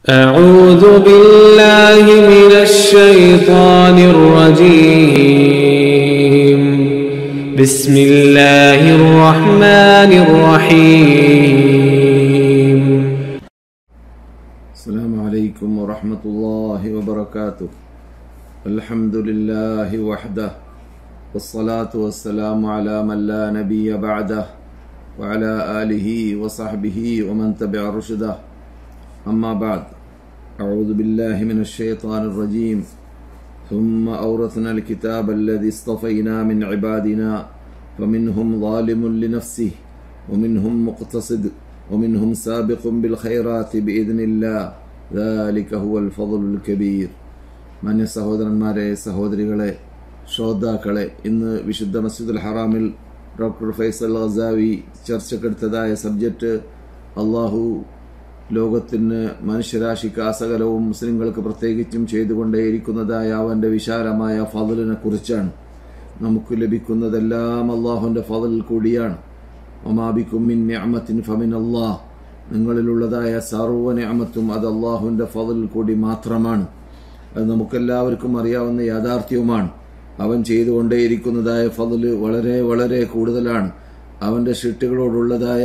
أعوذ بالله من الشيطان الرجيم بسم الله الرحمن الرحيم السلام عليكم ورحمة الله وبركاته الحمد لله وحده والصلاة والسلام على من لا نبي بعده وعلى آله وصحبه ومن تبع رشده أما بعد أعوذ بالله من الشيطان الرجيم ثم أورثنا الكتاب الذي اصطفينا من عبادنا فمنهم ظالم لنفسه ومنهم مقتصد ومنهم سابق بالخيرات بإذن الله ذلك هو الفضل الكبير മാന്യ സഹോദരന്മാരെ സഹോദരികളെ ശ്രോതാക്കളെ ഇന്ന് വിശുദ്ധ മസ്ജിദുൽ ഹറാമിൽ ഡോക്ടർ ഫൈസൽ ഗസാവി ചർച്ചക്കെടുത്തതായ സബ്ജക്റ്റ് അള്ളാഹു ലോകത്തിന് മനുഷ്യരാശിക്ക് അസകലവും മുസ്ലിങ്ങൾക്ക് പ്രത്യേകിച്ചും ചെയ്തുകൊണ്ടേയിരിക്കുന്നതായ അവന്റെ വിശാലമായ ഫضലിനെ കുറിച്ചാണ് നമുക്ക് ലഭിക്കുന്നതെല്ലാം അള്ളാഹുവിന്റെ ഫضൽ കൂടിയാണ് ഒമാബിക്കും മിൻ നിഅമത്തിൻ ഫമിൻ അള്ളാഹ് നിങ്ങളിലുള്ളതായ സർവ്വ നിഅമത്തും അത് അള്ളാഹുവിന്റെ ഫضൽ കൂടി മാത്രമാണ് അത് നമുക്കെല്ലാവർക്കും അറിയാവുന്ന യാഥാർത്ഥ്യവുമാണ് അവൻ ചെയ്തുകൊണ്ടേയിരിക്കുന്നതായ ഫضല് വളരെ വളരെ കൂടുതലാണ് അവന്റെ ഷിട്ടുകളോടുള്ളതായ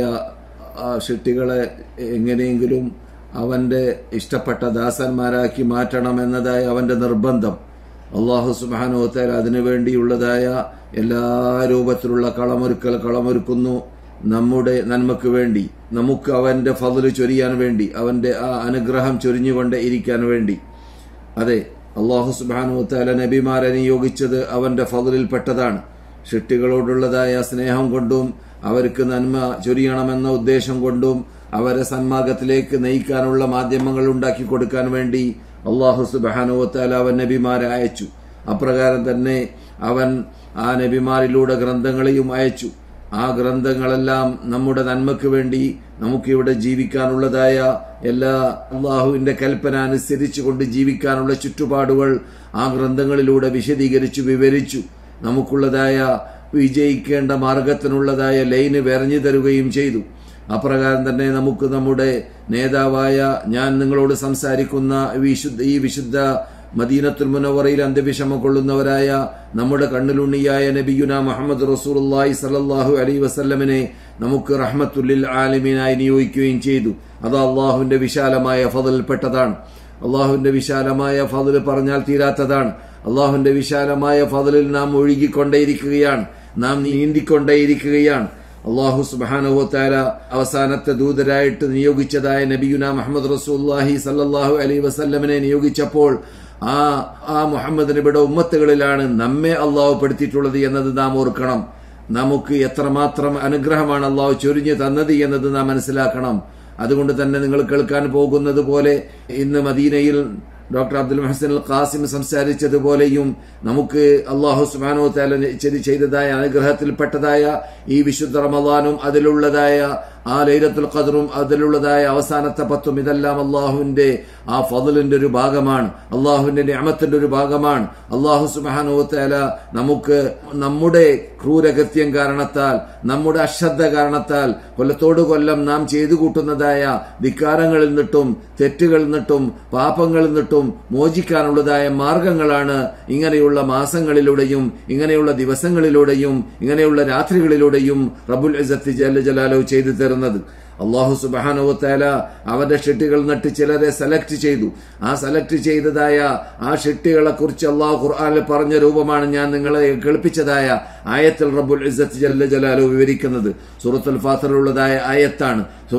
ആ ഷിട്ടികളെ എങ്ങനെയെങ്കിലും അവന്റെ ഇഷ്ടപ്പെട്ട ദാസന്മാരാക്കി മാറ്റണം എന്നതായ അവന്റെ നിർബന്ധം അള്ളാഹു സുബാനോത്തർ അതിനു വേണ്ടിയുള്ളതായ എല്ലാ രൂപത്തിലുള്ള കളമൊരുക്കൽ കളമൊരുക്കുന്നു നമ്മുടെ നന്മക്ക് വേണ്ടി നമുക്ക് അവന്റെ ഫضല് ചൊരിയാൻ വേണ്ടി അവന്റെ ആ അനുഗ്രഹം ചൊരിഞ്ഞുകൊണ്ട് ഇരിക്കാൻ വേണ്ടി അതെ അള്ളാഹു സുബാനുത്താല നബിമാരെ നിയോഗിച്ചത് അവന്റെ ഫضലിൽപ്പെട്ടതാണ് ഷിട്ടികളോടുള്ളതായ സ്നേഹം കൊണ്ടും അവർക്ക് നന്മ ചൊരിയണമെന്ന ഉദ്ദേശം കൊണ്ടും അവരെ സന്മാർഗത്തിലേക്ക് നയിക്കാനുള്ള മാധ്യമങ്ങൾ ഉണ്ടാക്കി കൊടുക്കാൻ വേണ്ടി അള്ളാഹു സുബാനുവത്താല അവൻ നബിമാരെ അയച്ചു അപ്രകാരം തന്നെ അവൻ ആ നബിമാരിലൂടെ ഗ്രന്ഥങ്ങളെയും അയച്ചു ആ ഗ്രന്ഥങ്ങളെല്ലാം നമ്മുടെ നന്മയ്ക്ക് വേണ്ടി നമുക്കിവിടെ ജീവിക്കാനുള്ളതായ എല്ലാ അള്ളാഹുവിന്റെ കൽപ്പന അനുസരിച്ചുകൊണ്ട് ജീവിക്കാനുള്ള ചുറ്റുപാടുകൾ ആ ഗ്രന്ഥങ്ങളിലൂടെ വിശദീകരിച്ചു വിവരിച്ചു നമുക്കുള്ളതായ വിജയിക്കേണ്ട മാർഗത്തിനുള്ളതായ ലൈന് വെറഞ്ഞു തരുകയും ചെയ്തു അപ്രകാരം തന്നെ നമുക്ക് നമ്മുടെ നേതാവായ ഞാൻ നിങ്ങളോട് സംസാരിക്കുന്ന വിശുദ്ധ ഈ വിശുദ്ധ മദീനത്തുൽ മുനവറയിൽ അന്ത്യവിഷമം കൊള്ളുന്നവരായ നമ്മുടെ കണ്ണിലുണ്ണിയായ നബിയുന മുഹമ്മദ് റസൂലുള്ളാഹി സല്ലല്ലാഹു അലൈഹി വസല്ലമിനെ നമുക്ക് റഹ്മത്തുല്ലിൽ ആലിമീനായി നിയോഗിക്കുകയും ചെയ്തു അത് അള്ളാഹുവിന്റെ വിശാലമായ ഫതിൽപ്പെട്ടതാണ് അള്ളാഹുവിന്റെ വിശാലമായ ഫതിൽ പറഞ്ഞാൽ തീരാത്തതാണ് അള്ളാഹുവിന്റെ വിശാലമായ ഫതിലിൽ നാം ഒഴുകിക്കൊണ്ടേയിരിക്കുകയാണ് നാം നീന്തിക്കൊണ്ടേയിരിക്കുകയാണ് അള്ളാഹു സുബാനുഹോത്താല അവസാനത്തെ ദൂതരായിട്ട് നിയോഗിച്ചതായ നബിയുന മുഹമ്മദ് റസൂല്ലാഹി സല്ലാഹു അലൈ വസല്ലമിനെ നിയോഗിച്ചപ്പോൾ ആ ആ മുഹമ്മദ് നബിയുടെ ഉമ്മത്തുകളിലാണ് നമ്മെ അള്ളാഹു പെടുത്തിയിട്ടുള്ളത് എന്നത് നാം ഓർക്കണം നമുക്ക് എത്രമാത്രം അനുഗ്രഹമാണ് അള്ളാഹു ചൊരിഞ്ഞു തന്നത് എന്നത് നാം മനസ്സിലാക്കണം അതുകൊണ്ട് തന്നെ നിങ്ങൾ കേൾക്കാൻ പോകുന്നത് പോലെ ഇന്ന് മദീനയിൽ doctor Abdul Mohsen Al Qasim സംസാരിച്ചതുപോലെയും നമുക്ക് അള്ളാഹു സുബാനോ താല ചെയ്തതായ അനുഗ്രഹത്തിൽപ്പെട്ടതായ ഈ വിശുദ്ധ റമദാനും അതിലുള്ളതായ ആ ലൈലത്തുൽ ഖദറും അതിലുള്ളതായ അവസാനത്തെ പത്തും ഇതെല്ലാം അള്ളാഹുവിന്റെ ആ ഫضലിന്റെ ഒരു ഭാഗമാണ് അള്ളാഹുവിന്റെ ഞാമത്തിന്റെ ഒരു ഭാഗമാണ് അള്ളാഹു സുബാനോത്തല നമുക്ക് നമ്മുടെ ക്രൂരകൃത്യം കാരണത്താൽ നമ്മുടെ അശ്രദ്ധ കാരണത്താൽ കൊല്ലത്തോട് കൊല്ലം നാം ചെയ്തു കൂട്ടുന്നതായ ധിക്കാരങ്ങളിൽ നിന്നിട്ടും തെറ്റുകളിൽ നിന്നിട്ടും പാപങ്ങളിൽ നിന്നിട്ടും മോചിക്കാനുള്ളതായ മാർഗങ്ങളാണ് ഇങ്ങനെയുള്ള മാസങ്ങളിലൂടെയും ഇങ്ങനെയുള്ള ദിവസങ്ങളിലൂടെയും ഇങ്ങനെയുള്ള രാത്രികളിലൂടെയും റബുൽ ഇസത്ത് ജല്ല ജലാലോ ചെയ്തു തരുന്നത് അള്ളാഹു സുബാനുവത്തേല അവന്റെ ഷെട്ടികൾ നട്ട് ചിലരെ സെലക്ട് ചെയ്തു ആ സെലക്ട് ചെയ്തതായ ആ ഷെട്ടികളെ കുറിച്ച് അള്ളാഹു ഖുർആാനിൽ പറഞ്ഞ രൂപമാണ് ഞാൻ നിങ്ങളെ കേൾപ്പിച്ചതായ ആയത്തിൽ റബ്ബുൽ ഇസ്സത്ത് ജല്ല ജലാലു വിവരിക്കുന്നത് സൂറത്തുൽ ഫാത്തറിലുള്ളതായ ആയത്താണ്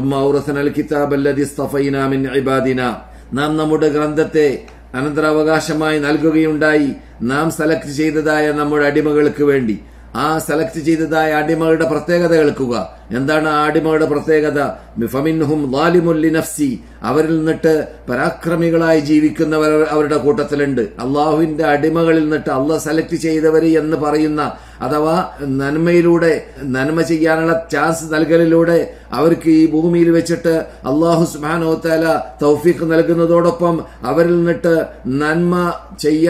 നാം നമ്മുടെ ഗ്രന്ഥത്തെ അനന്തരാവകാശമായി നൽകുകയുണ്ടായി നാം സെലക്ട് ചെയ്തതായ നമ്മുടെ അടിമകൾക്ക് വേണ്ടി ആ സെലക്ട് ചെയ്തതായ അടിമകളുടെ പ്രത്യേകത കേൾക്കുക എന്താണ് ആ അടിമകളുടെ പ്രത്യേകത ഫമിൻഹും ലാലിമുല്ലി നഫ്സി അവരിൽ നിന്നിട്ട് പരാക്രമികളായി ജീവിക്കുന്നവർ അവരുടെ കൂട്ടത്തിലുണ്ട് അള്ളാഹുവിന്റെ അടിമകളിൽ നിന്നിട്ട് അള്ളാഹ് സെലക്ട് ചെയ്തവർ എന്ന് പറയുന്ന അഥവാ നന്മയിലൂടെ നന്മ ചെയ്യാനുള്ള ചാൻസ് നൽകലിലൂടെ അവർക്ക് ഈ ഭൂമിയിൽ വെച്ചിട്ട് അള്ളാഹു സുബാനോത്താല തൗഫീഖ് നൽകുന്നതോടൊപ്പം അവരിൽ നിന്നിട്ട് നന്മ ചെയ്യാൻ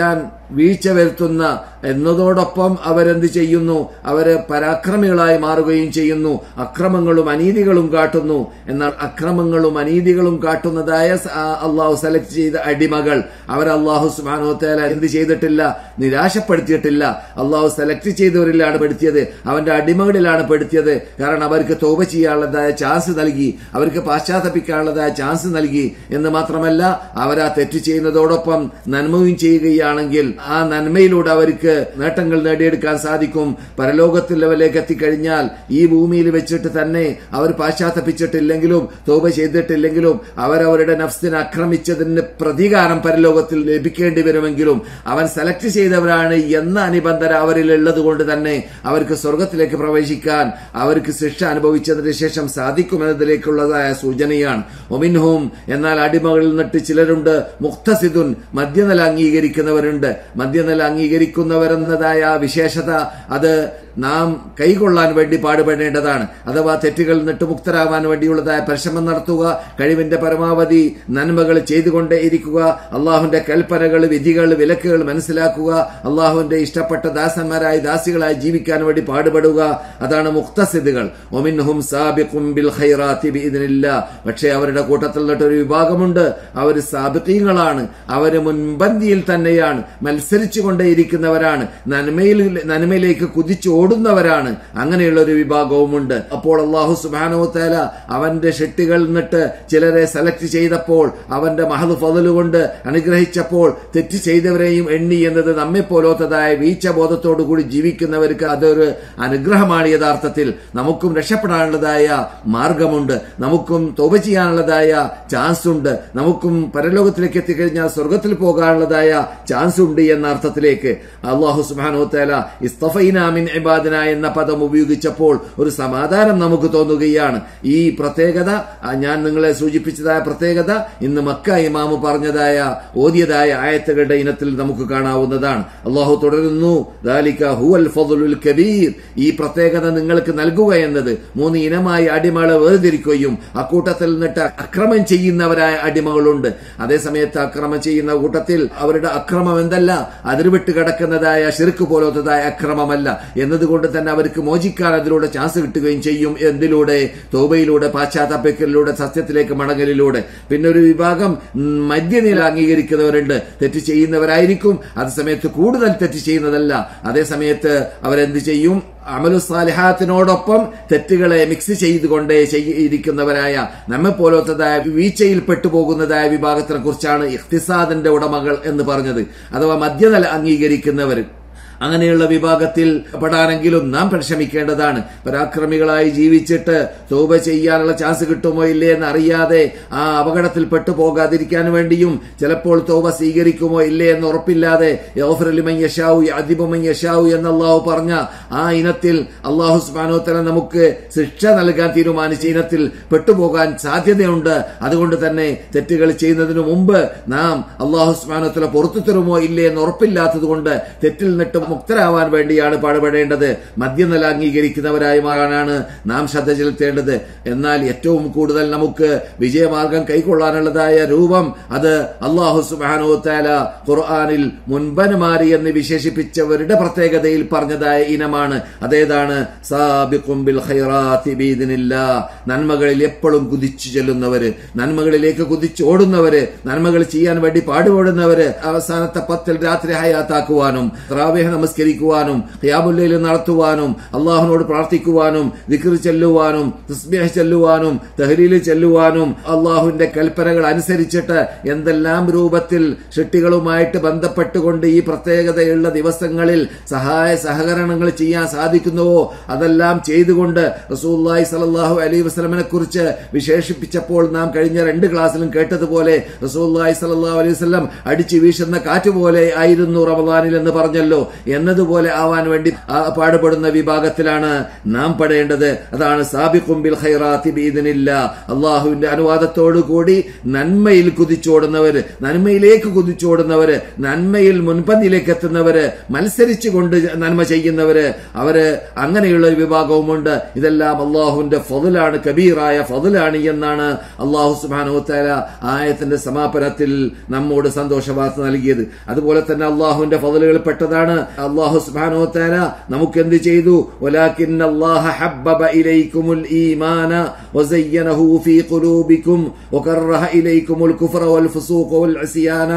വീഴ്ച വരുത്തുന്ന എന്നതോടൊപ്പം അവരെന്ത് ചെയ്യുന്നു അവര് പരാക്രമികളായി മാറുകയും ചെയ്യുന്നു അക്രമങ്ങളും അനീതികളും കാട്ടുന്നു എന്നാൽ അക്രമങ്ങളും അനീതികളും കാട്ടുന്നതായ സ- ആ അള്ളാഹു സെലക്ട് ചെയ്ത അടിമകൾ അവർ അള്ളാഹു സുബാനോത്തേല എന്ത് ചെയ്തിട്ടില്ല നിരാശപ്പെടുത്തിയിട്ടില്ല അള്ളാഹു സെലക്ട് ചെയ്തവരിലാണ് പെടുത്തിയത് അവന്റെ അടിമകളിലാണ് പെടുത്തിയത് കാരണം അവർക്ക് തോപ ചെയ്യാനുള്ളതായ ചാൻസ് നൽകി അവർക്ക് പാശ്ചാത്തപിക്കാനുള്ളതായ ചാൻസ് നൽകി എന്ന് മാത്രമല്ല അവർ ആ തെറ്റ് ചെയ്യുന്നതോടൊപ്പം നന്മയും ചെയ്യുകയാണെങ്കിൽ ആ നന്മയിലൂടെ അവർക്ക് നേട്ടങ്ങൾ നേടിയെടുക്കാൻ സാധിക്കും പരലോകത്തിൽ ലെവലിലേക്ക് എത്തിക്കഴിഞ്ഞാൽ ഈ ഭൂമിയിൽ വെച്ചിട്ട് തന്നെ അവർ പാശ്ചാത്തപിച്ചിട്ടില്ലെങ്കിലും തോപ ചെയ്തിട്ടില്ലെങ്കിലും അവരവരുടെ നഫ്സിനെ ആക്രമിച്ചതിന് പ്രതികാരം പരലോകത്തിൽ ലഭിക്കേണ്ടി വരുമെങ്കിലും അവൻ സെലക്ട് ചെയ്തവരാണ് എന്ന അനുബന്ധന അവരിൽ ഉള്ളത് കൊണ്ട് തന്നെ അവർക്ക് സ്വർഗത്തിലേക്ക് പ്രവേശിക്കാൻ അവർക്ക് ശിക്ഷ അനുഭവിച്ചതിന് ശേഷം സാധിക്കുമെന്നതിലേക്കുള്ളതായ സൂചനയാണ് ഒമിൻഹും എന്നാൽ അടിമകളിൽ നിന്നിട്ട് ചിലരുണ്ട് മുക്തസിദുൻ മദ്യനില അംഗീകരിക്കുന്നവരുണ്ട് മദ്യനില അംഗീകരിക്കുന്നവരെന്നതായ ആ വിശേഷത അത് നാം കൈകൊള്ളാൻ വേണ്ടി പാടുപെടേണ്ടതാണ് അഥവാ തെറ്റുകളിൽ നിന്നിട്ട് മുക്തരാവാൻ വേണ്ടിയുള്ളതായ പരിശ്രമം നടത്തുക കഴിവിന്റെ പരമാവധി നന്മകൾ ചെയ്തുകൊണ്ടേയിരിക്കുക അള്ളാഹുവിന്റെ കൽപ്പനകൾ വിധികൾ വിലക്കുകൾ മനസ്സിലാക്കുക അള്ളാഹുവിന്റെ ഇഷ്ടപ്പെട്ട ദാസന്മാരായി ദാസികളായി ജീവിക്കാൻ വേണ്ടി പാടുപെടുക അതാണ് മുക്തസിദുകൾ ഒമിൻഹും സാബിഖും ബിൽ ഖൈറാത്തി ബിഇദ്നില്ല പക്ഷേ അവരുടെ കൂട്ടത്തിൽ നിന്നിട്ട് ഒരു വിഭാഗമുണ്ട് അവർ സാബിഖീങ്ങളാണ് അവര് മുൻപന്തിയിൽ തന്നെയാണ് മത്സരിച്ചു കൊണ്ടേയിരിക്കുന്നവരാണ് നന്മയിൽ നന്മയിലേക്ക് കുതിച്ചു ഓടുന്നവരാണ് അങ്ങനെയുള്ള ഒരു വിഭാഗവുമുണ്ട് അപ്പോൾ അള്ളാഹു സുബാനോത്തേല അവന്റെ ഷെട്ടികൾ നിന്നിട്ട് ചിലരെ സെലക്ട് ചെയ്തപ്പോൾ അവന്റെ മഹദ് ഫതല് കൊണ്ട് അനുഗ്രഹിച്ചപ്പോൾ തെറ്റ് ചെയ്തവരെയും എണ്ണി എന്നത് നമ്മെ പോലോത്തതായ വീഴ്ച ബോധത്തോടുകൂടി ജീവിക്കുന്നവർക്ക് അതൊരു അനുഗ്രഹമാണ് യഥാർത്ഥത്തിൽ നമുക്കും രക്ഷപ്പെടാനുള്ളതായ മാർഗമുണ്ട് നമുക്കും തോപ ചെയ്യാനുള്ളതായ ചാൻസ് ഉണ്ട് നമുക്കും പരലോകത്തിലേക്ക് എത്തിക്കഴിഞ്ഞാൽ സ്വർഗത്തിൽ പോകാനുള്ളതായ ചാൻസ് ഉണ്ട് എന്ന അർത്ഥത്തിലേക്ക് അള്ളാഹു സുബാനോത്തേല ഇസ്തഫൈനാമിൻ ഇബാദിന എന്ന പദം ഉപയോഗിച്ചപ്പോൾ ഒരു സമാധാനം നമുക്ക് തോന്നുകയാണ് ഈ പ്രത്യേകത ആ, ഞാൻ നിങ്ങളെ സൂചിപ്പിച്ചതായ പ്രത്യേകത ഇന്ന് മക്ക ഇമാമ് പറഞ്ഞതായ ഓതിയതായ ആയത്തുകളുടെ ഇനത്തിൽ നമുക്ക് കാണാവുന്നതാണ് അള്ളാഹു തുടരുന്നു ദാലിക ഹുവൽ ഫضലുൽ കബീർ ഈ പ്രത്യേകത നിങ്ങൾക്ക് നൽകുക എന്നത് മൂന്ന് ഇനമായി അടിമകളെ വേർതിരിക്കുകയും അക്കൂട്ടത്തിൽ നിന്നിട്ട് അക്രമം ചെയ്യുന്നവരായ അടിമകളുണ്ട് അതേസമയത്ത് അക്രമം ചെയ്യുന്ന കൂട്ടത്തിൽ അവരുടെ അക്രമം എന്തല്ല അതിർവിട്ട് കിടക്കുന്നതായ ശിർക്ക് പോലത്തതായ അക്രമമല്ല എന്നതുകൊണ്ട് തന്നെ അവർക്ക് മോചിക്കാൻ അതിലൂടെ ചാൻസ് കിട്ടുകയും ചെയ്യും എന്തിലൂടെ തോബയിലൂടെ പാശ്ചാത്തപ്പിക്കലിലൂടെ സത്യത്തിലേക്ക് മടങ്ങലിലൂടെ പിന്നെ ഒരു വിഭാഗം ഉം, മദ്യനില അംഗീകരിക്കുന്നവരുണ്ട് തെറ്റ് ചെയ്യുന്നവരായിരിക്കും അതേസമയത്ത് കൂടുതൽ തെറ്റ് ചെയ്യുന്നതല്ല അതേസമയത്ത് അവരെന്ത് ചെയ്യും അമലു സാലിഹാത്തിനോടൊപ്പം തെറ്റുകളെ മിക്സ് ചെയ്തുകൊണ്ടേ ഇരിക്കുന്നവരായ നമ്മെ പോലത്തതായ വീഴ്ചയിൽ പെട്ടുപോകുന്നതായ വിഭാഗത്തിനെ കുറിച്ചാണ് ഇഖ്തിസാദിന്റെ ഉടമകൾ എന്ന് പറഞ്ഞത് അഥവാ മദ്യനില അംഗീകരിക്കുന്നവർ അങ്ങനെയുള്ള വിഭാഗത്തിൽ പെടാനെങ്കിലും നാം പരിശ്രമിക്കേണ്ടതാണ് പരാക്രമികളായി ജീവിച്ചിട്ട് തോപ ചെയ്യാനുള്ള ചാൻസ് കിട്ടുമോ ഇല്ലേ എന്ന് അറിയാതെ ആ അപകടത്തിൽ പെട്ടുപോകാതിരിക്കാൻ വേണ്ടിയും ചിലപ്പോൾ തോപ സ്വീകരിക്കുമോ ഇല്ലേ എന്ന് ഉറപ്പില്ലാതെ യൗഫറലിമൻ യശാവു അദിബുമൻ യശാവു എന്ന് അള്ളാഹു പറഞ്ഞ ആ ഇനത്തിൽ അള്ളാഹു സുബാനോത്തല നമുക്ക് ശിക്ഷ നൽകാൻ തീരുമാനിച്ച ഇനത്തിൽ പെട്ടുപോകാൻ സാധ്യതയുണ്ട് അതുകൊണ്ട് തന്നെ തെറ്റുകൾ ചെയ്യുന്നതിനു മുമ്പ് നാം അള്ളാഹു സുബാനോത്തല പുറത്തു തരുമോ ഇല്ലേ എന്ന് ഉറപ്പില്ലാത്തത് കൊണ്ട് തെറ്റിൽ നിന്നിട്ട് മുക്തരാവാൻ വേണ്ടിയാണ് പാടുപെടേണ്ടത് മദ്യനില അംഗീകരിക്കുന്നവരായി മാറാനാണ് നാം ശ്രദ്ധ ചെലുത്തേണ്ടത് എന്നാൽ ഏറ്റവും കൂടുതൽ നമുക്ക് വിജയമാർഗം കൈക്കൊള്ളാനുള്ളതായ രൂപം അത് അള്ളാഹു സുബാനോത്താല ഖുർആാനിൽ മുൻപനുമാരി എന്ന് വിശേഷിപ്പിച്ചവരുടെ പ്രത്യേകതയിൽ പറഞ്ഞതായ ഇനമാണ് അതേതാണ് സാബിഖും ബിൽ ഖൈറാത്തി ബിഇദ്നില്ലാ. നന്മകളിൽ എപ്പോഴും കുതിച്ചു ചെല്ലുന്നവര് നന്മകളിലേക്ക് കുതിച്ചോടുന്നവര് നന്മകൾ ചെയ്യാൻ വേണ്ടി പാടുപെടുന്നവര് അവസാനത്തെ പത്തിൽ രാത്രി ഹയാത്താക്കുവാനും റാവേഹ നമസ്കരിക്കുവാനും ഖിയാമുല്ലയിൽ നടത്തുവാനും അള്ളാഹുനോട് പ്രാർത്ഥിക്കുവാനും ദിക്ർ ചെല്ലുവാനും തസ്ബീഹ് ചെല്ലുവാനും തഹ്ലീൽ ചെല്ലുവാനും അള്ളാഹുവിന്റെ കൽപ്പനകൾ അനുസരിച്ചിട്ട് എന്തെല്ലാം രൂപത്തിൽ ഷെട്ടികളുമായിട്ട് ബന്ധപ്പെട്ടുകൊണ്ട് ഈ പ്രത്യേകതയുള്ള ദിവസങ്ങളിൽ സഹായ സഹകരണങ്ങൾ ചെയ്യാൻ സാധിക്കുന്നുവോ അതെല്ലാം ചെയ്തുകൊണ്ട് റസൂല്ലായി സലല്ലാഹു അലൈ വസ്ലമിനെ കുറിച്ച് വിശേഷിപ്പിച്ചപ്പോൾ നാം കഴിഞ്ഞ രണ്ട് ക്ലാസ്സിലും കേട്ടതുപോലെ റസൂല്ലായി സലല്ലാഹു അലൈഹി വസ്ലം അടിച്ചു വീശുന്ന കാറ്റ് പോലെ ആയിരുന്നു റമദാനിൽ എന്ന് പറഞ്ഞല്ലോ എന്നതുപോലെ ആവാൻ വേണ്ടി ആ പാടുപെടുന്ന വിഭാഗത്തിലാണ് നാം പെടേണ്ടത് അതാണ് സാബിഖും ബിൽ ഖൈറാത്തി ബീദിനില്ല അള്ളാഹുവിന്റെ അനുവാദത്തോടു കൂടി നന്മയിൽ കുതിച്ചോടുന്നവര് നന്മയിലേക്ക് കുതിച്ചോടുന്നവര് നന്മയിൽ മുൻപന്തിയിലേക്ക് എത്തുന്നവര് മത്സരിച്ചുകൊണ്ട് നന്മ ചെയ്യുന്നവര് അവര് അങ്ങനെയുള്ള ഒരു വിഭാഗവുമുണ്ട് ഇതെല്ലാം അള്ളാഹുവിന്റെ ഫതിലാണ് കബീറായ ഫതിലാണ് എന്നാണ് അള്ളാഹു സുബാനോത്താല ആയത്തിന്റെ സമാപനത്തിൽ നമ്മോട് സന്തോഷ വാർത്ത നൽകിയത് അതുപോലെ തന്നെ അള്ളാഹുവിന്റെ ഫതിലുകൾ പെട്ടതാണ് അള്ളാഹു സുബാനോത്താല നമുക്ക് എന്ത് ചെയ്തു ولكن الله حبب إليكم الإيمان وزينه في قلوبكم وكره إليكم الكفر والفسوق والعصيان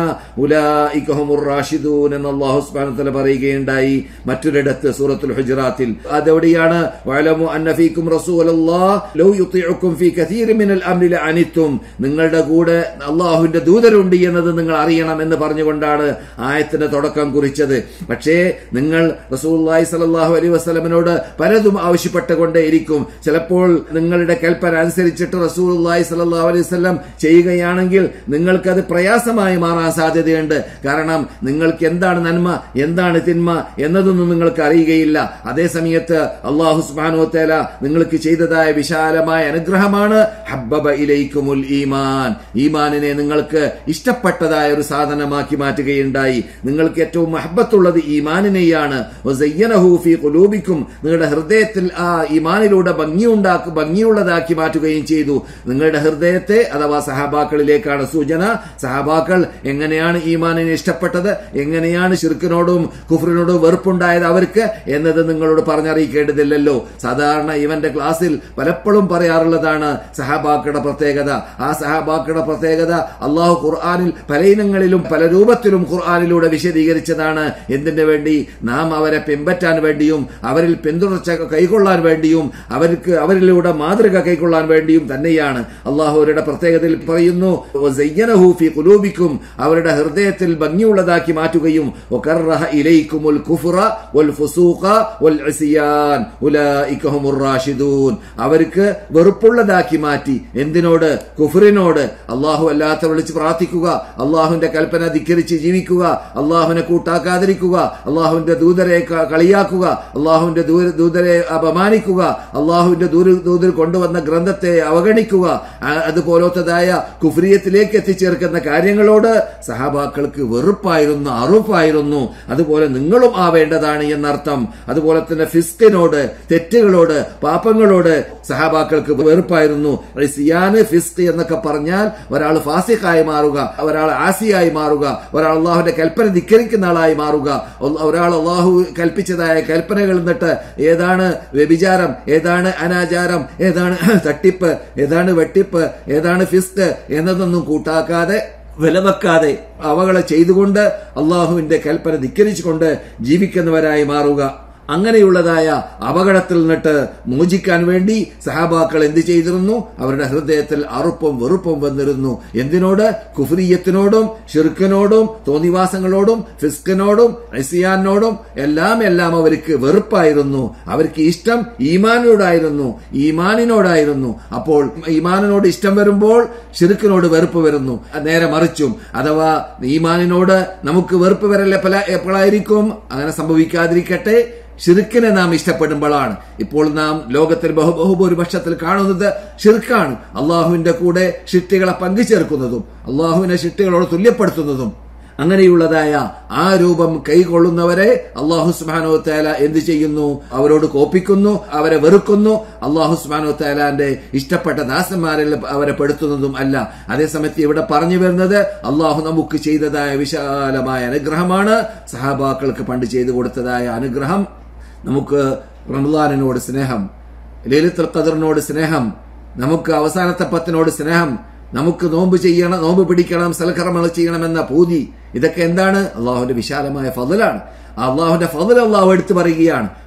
أولئك هم الراشدون എന്ന് അള്ളാഹു സുബ്ഹാനഹു വതആല പറയുകയുണ്ടായി മറ്റൊരിടത്ത് സൂറത്തുൽ ഹുജറാത്തിൽ അതെവിടെയാണ് വഅലമു അന്ന ഫീക്കും റസൂലല്ലാഹ് ലൗ യുതിഉക്കും ഫീ കസീർ മിനൽ അംരി ലഅനിത്തും നിങ്ങളുടെ കൂടെ അള്ളാഹുവിന്റെ ദൂതരുണ്ട് എന്നത് നിങ്ങൾ അറിയണം എന്ന് പറഞ്ഞുകൊണ്ടാണ് ആയത്തിന്റെ തുടക്കം കുറിച്ചത് പക്ഷേ നിങ്ങൾ റസൂലുള്ളാഹി സ്വല്ലല്ലാഹു അലൈഹി വസല്ലമയോട് പലതും ആവശ്യപ്പെട്ടുകൊണ്ടേയിരിക്കും ചിലപ്പോൾ നിങ്ങളുടെ കൽപ്പന അനുസരിച്ചിട്ട് റസൂലുള്ളാഹി സ്വല്ലല്ലാഹു അലൈഹി വസല്ലം ചെയ്യുകയാണെങ്കിൽ നിങ്ങൾക്കത് പ്രയാസമായി മാറാൻ സാധ്യതയുണ്ട് കാരണം നിങ്ങൾക്ക് എന്താണ് നന്മ എന്താണ് തിന്മ എന്നതൊന്നും നിങ്ങൾക്ക് അറിയുകയില്ല അതേ സമയത്ത് അള്ളാഹു സുബ്ഹാനഹു വതആല നിങ്ങൾക്ക് ചെയ്തതായ വിശാലമായ അനുഗ്രഹമാണ് ഹബ്ബബ ഇലൈക്കുമുൽ ഈമാൻ ഈമാനിനെ നിങ്ങൾക്ക് ഇഷ്ടപ്പെട്ടതായ ഒരു സാധനമാക്കി മാറ്റുകയുണ്ടായി നിങ്ങൾക്ക് ഏറ്റവും മഹബത്തുള്ളത് ഈമാനിനെയാണ് വസയ്യനഹു ഫീ ഖുലൂബിക്കും നിങ്ങളുടെ ഹൃദയത്തിൽ ആ ഈമാനിലൂടെ ഭംഗിയുണ്ടാക്കി ഭംഗിയുള്ളതാക്കി മാറ്റുകയും ചെയ്തു നിങ്ങളുടെ ഹൃദയത്തെ അഥവാ സഹാബാക്കളിലേക്കാണ് സൂചന സഹാബാക്കൾ എങ്ങനെയാണ് ഈമാനിനെ ഇഷ്ടപ്പെട്ടത് എങ്ങനെയാണ് ഷിർക്കിനോടും കുഫറിനോടും വെറുപ്പുണ്ടായത് അവർക്ക് എന്നത് നിങ്ങളോട് പറഞ്ഞറിയിക്കേണ്ടതില്ലല്ലോ സാധാരണ ഇവന്റെ ക്ലാസ്സിൽ പലപ്പോഴും പറയാറുള്ളതാണ് സഹാബാക്കളുടെ പ്രത്യേകത ആ സഹാബാക്കളുടെ പ്രത്യേകത അള്ളാഹു ഖുർആാനിൽ പല ഇനങ്ങളിലും പല രൂപത്തിലും ഖുർആാനിലൂടെ വിശദീകരിച്ചതാണ് എന്തിനു വേണ്ടി നാം അവരെ പിൻപറ്റാൻ വേണ്ടിയും അവരിൽ പിന്തുടർച്ച കൈക്കൊള്ളാൻ വേണ്ടിയും അവർക്ക് അവരിലൂടെ മാതൃക കൈക്കൊള്ളാൻ വേണ്ടിയും തന്നെയാണ് അള്ളാഹു അവരുടെ പ്രത്യേകതയിൽ പറയുന്നു "വസയ്യനഹു ഫീ ഖുലൂബിക്കും അവരുടെ ഹൃദയത്തിൽ ഭംഗിയുള്ളതാക്കി മാറ്റുകയും വകറഹ ഇലൈക്കുമുൽ കുഫ്റ വൽ ഫുസൂഖ വൽ ഇസ്യാൻ ഉലൈക ഹുമുർ റാഷിദൂൻ അവർക്ക് വെറുപ്പുള്ളതാക്കി മാറ്റി എന്തിനോട് കുഫറിനോട് അള്ളാഹു അല്ലാത്ത വിളിച്ച് പ്രാർത്ഥിക്കുക അള്ളാഹുവിന്റെ കൽപ്പന ധിക്കരിച്ച് ജീവിക്കുക അള്ളാഹുവിനെ കൂട്ടാക്കാതിരിക്കുക അള്ളാഹുവിന്റെ ദൂതരെ ക- കളിയാക്കുക അള്ളാഹുവിന്റെ ദൂര- ദൂതരെ അപമാനിക്കുക അള്ളാഹുവിന്റെ ദൂര ദൂതർ കൊണ്ടുവന്ന ഗ്രന്ഥത്തെ അവഗണിക്കുക ആ- അതുപോലത്തതായ കുഫ്രിയത്തിലേക്ക് എത്തിച്ചേർക്കുന്ന കാര്യങ്ങളോട് സഹാബാക്കൾക്ക് വെറുപ്പായിരുന്നു അറുപ്പായിരുന്നു അതുപോലെ നിങ്ങളും ആവേണ്ടതാണ് എന്നർത്ഥം അതുപോലെ തന്നെ ഫിസ്കിനോട് തെറ്റുകളോട് പാപങ്ങളോട് സഹാബാക്കൾക്ക് വെറുപ്പായിരുന്നു സിയാന് ഫിസ്ക് എന്നൊക്കെ പറഞ്ഞാൽ ഒരാൾ ഫാസിഖായി മാറുക ഒരാൾ ആസിയായി മാറുക ഒരാൾ അള്ളാഹുവിന്റെ കൽപ്പന ധിക്കരിക്കുന്ന ആളായി മാറുക ഒ- ഒരാൾ അള്ളാഹു കൽപ്പിച്ചതായ കൽപ്പനകൾ എന്നിട്ട് ഏതാണ് വ്യഭിചാരം ഏതാണ് അനാചാരം ഏതാണ് തട്ടിപ്പ് ഏതാണ് വെട്ടിപ്പ് ഏതാണ് ഫിസ്ക് എന്നതൊന്നും കൂട്ടാക്കാതെ വിലവെക്കാതെ അവകളെ ചെയ്തുകൊണ്ട് അള്ളാഹുവിന്റെ കൽപ്പന ധിക്കരിച്ചുകൊണ്ട് ജീവിക്കുന്നവരായി മാറുക അങ്ങനെയുള്ളതായ അപകടത്തിൽ നിന്നിട്ട് മോചിക്കാൻ വേണ്ടി സഹാബാക്കൾ എന്ത് ചെയ്തിരുന്നു അവരുടെ ഹൃദയത്തിൽ അറുപ്പും വെറുപ്പും വന്നിരുന്നു എന്തിനോട് കുഫ്രീയത്തിനോടും ഷിർക്കിനോടും തോന്നിവാസങ്ങളോടും ഫിസ്കിനോടും ഐസിയാനോടും എല്ലാം എല്ലാം അവർക്ക് വെറുപ്പായിരുന്നു അവർക്ക് ഇഷ്ടം ഈമാനോടായിരുന്നു ഈമാനിനോടായിരുന്നു അപ്പോൾ ഈമാനിനോട് ഇഷ്ടം വരുമ്പോൾ ഷിർക്കിനോട് വെറുപ്പ് വരുന്നു നേരെ മറിച്ചും അഥവാ ഈമാനിനോട് നമുക്ക് വെറുപ്പ് വരല്ല പല എപ്പോഴായിരിക്കും അങ്ങനെ സംഭവിക്കാതിരിക്കട്ടെ ഷിർക്കിനെ നാം ഇഷ്ടപ്പെടുമ്പോഴാണ് ഇപ്പോൾ നാം ലോകത്തിൽ ബഹു ബഹുഭൂരിപക്ഷത്തിൽ കാണുന്നത് ഷിർക്കാണ് അള്ളാഹുവിന്റെ കൂടെ ഷിട്ടികളെ പങ്കുചേർക്കുന്നതും അള്ളാഹുവിനെ ഷിട്ടികളോട് തുല്യപ്പെടുത്തുന്നതും അങ്ങനെയുള്ളതായ ആ രൂപം കൈകൊള്ളുന്നവരെ അള്ളാഹു സുബാനോ തേല എന്ത് ചെയ്യുന്നു അവരോട് കോപ്പിക്കുന്നു അവരെ വെറുക്കുന്നു അള്ളാഹു സുബാനോ തേലാന്റെ ഇഷ്ടപ്പെട്ട ദാസന്മാരിൽ അവരെ പെടുത്തുന്നതും അല്ല അതേസമയത്ത് ഇവിടെ പറഞ്ഞു വരുന്നത് അള്ളാഹു നമുക്ക് ചെയ്തതായ വിശാലമായ അനുഗ്രഹമാണ് സഹാബാക്കൾക്ക് പണ്ട് ചെയ്തു കൊടുത്തതായ അനുഗ്രഹം നമുക്ക് റംലാനിനോട് സ്നേഹം ലലിത്തുൽ ഖദറിനോട് സ്നേഹം നമുക്ക് അവസാനത്തെ പത്തിനോട് സ്നേഹം നമുക്ക് നോമ്പ് ചെയ്യണം നോമ്പ് പിടിക്കണം സൽക്കർമ്മങ്ങൾ ചെയ്യണമെന്ന പൂതി ഇതൊക്കെ എന്താണ് അള്ളാഹുവിന്റെ വിശാലമായ ഫضലാണ് അള്ളാഹുവിന്റെ ഫضൽ അള്ളാഹു എടുത്തു പറയുകയാണ്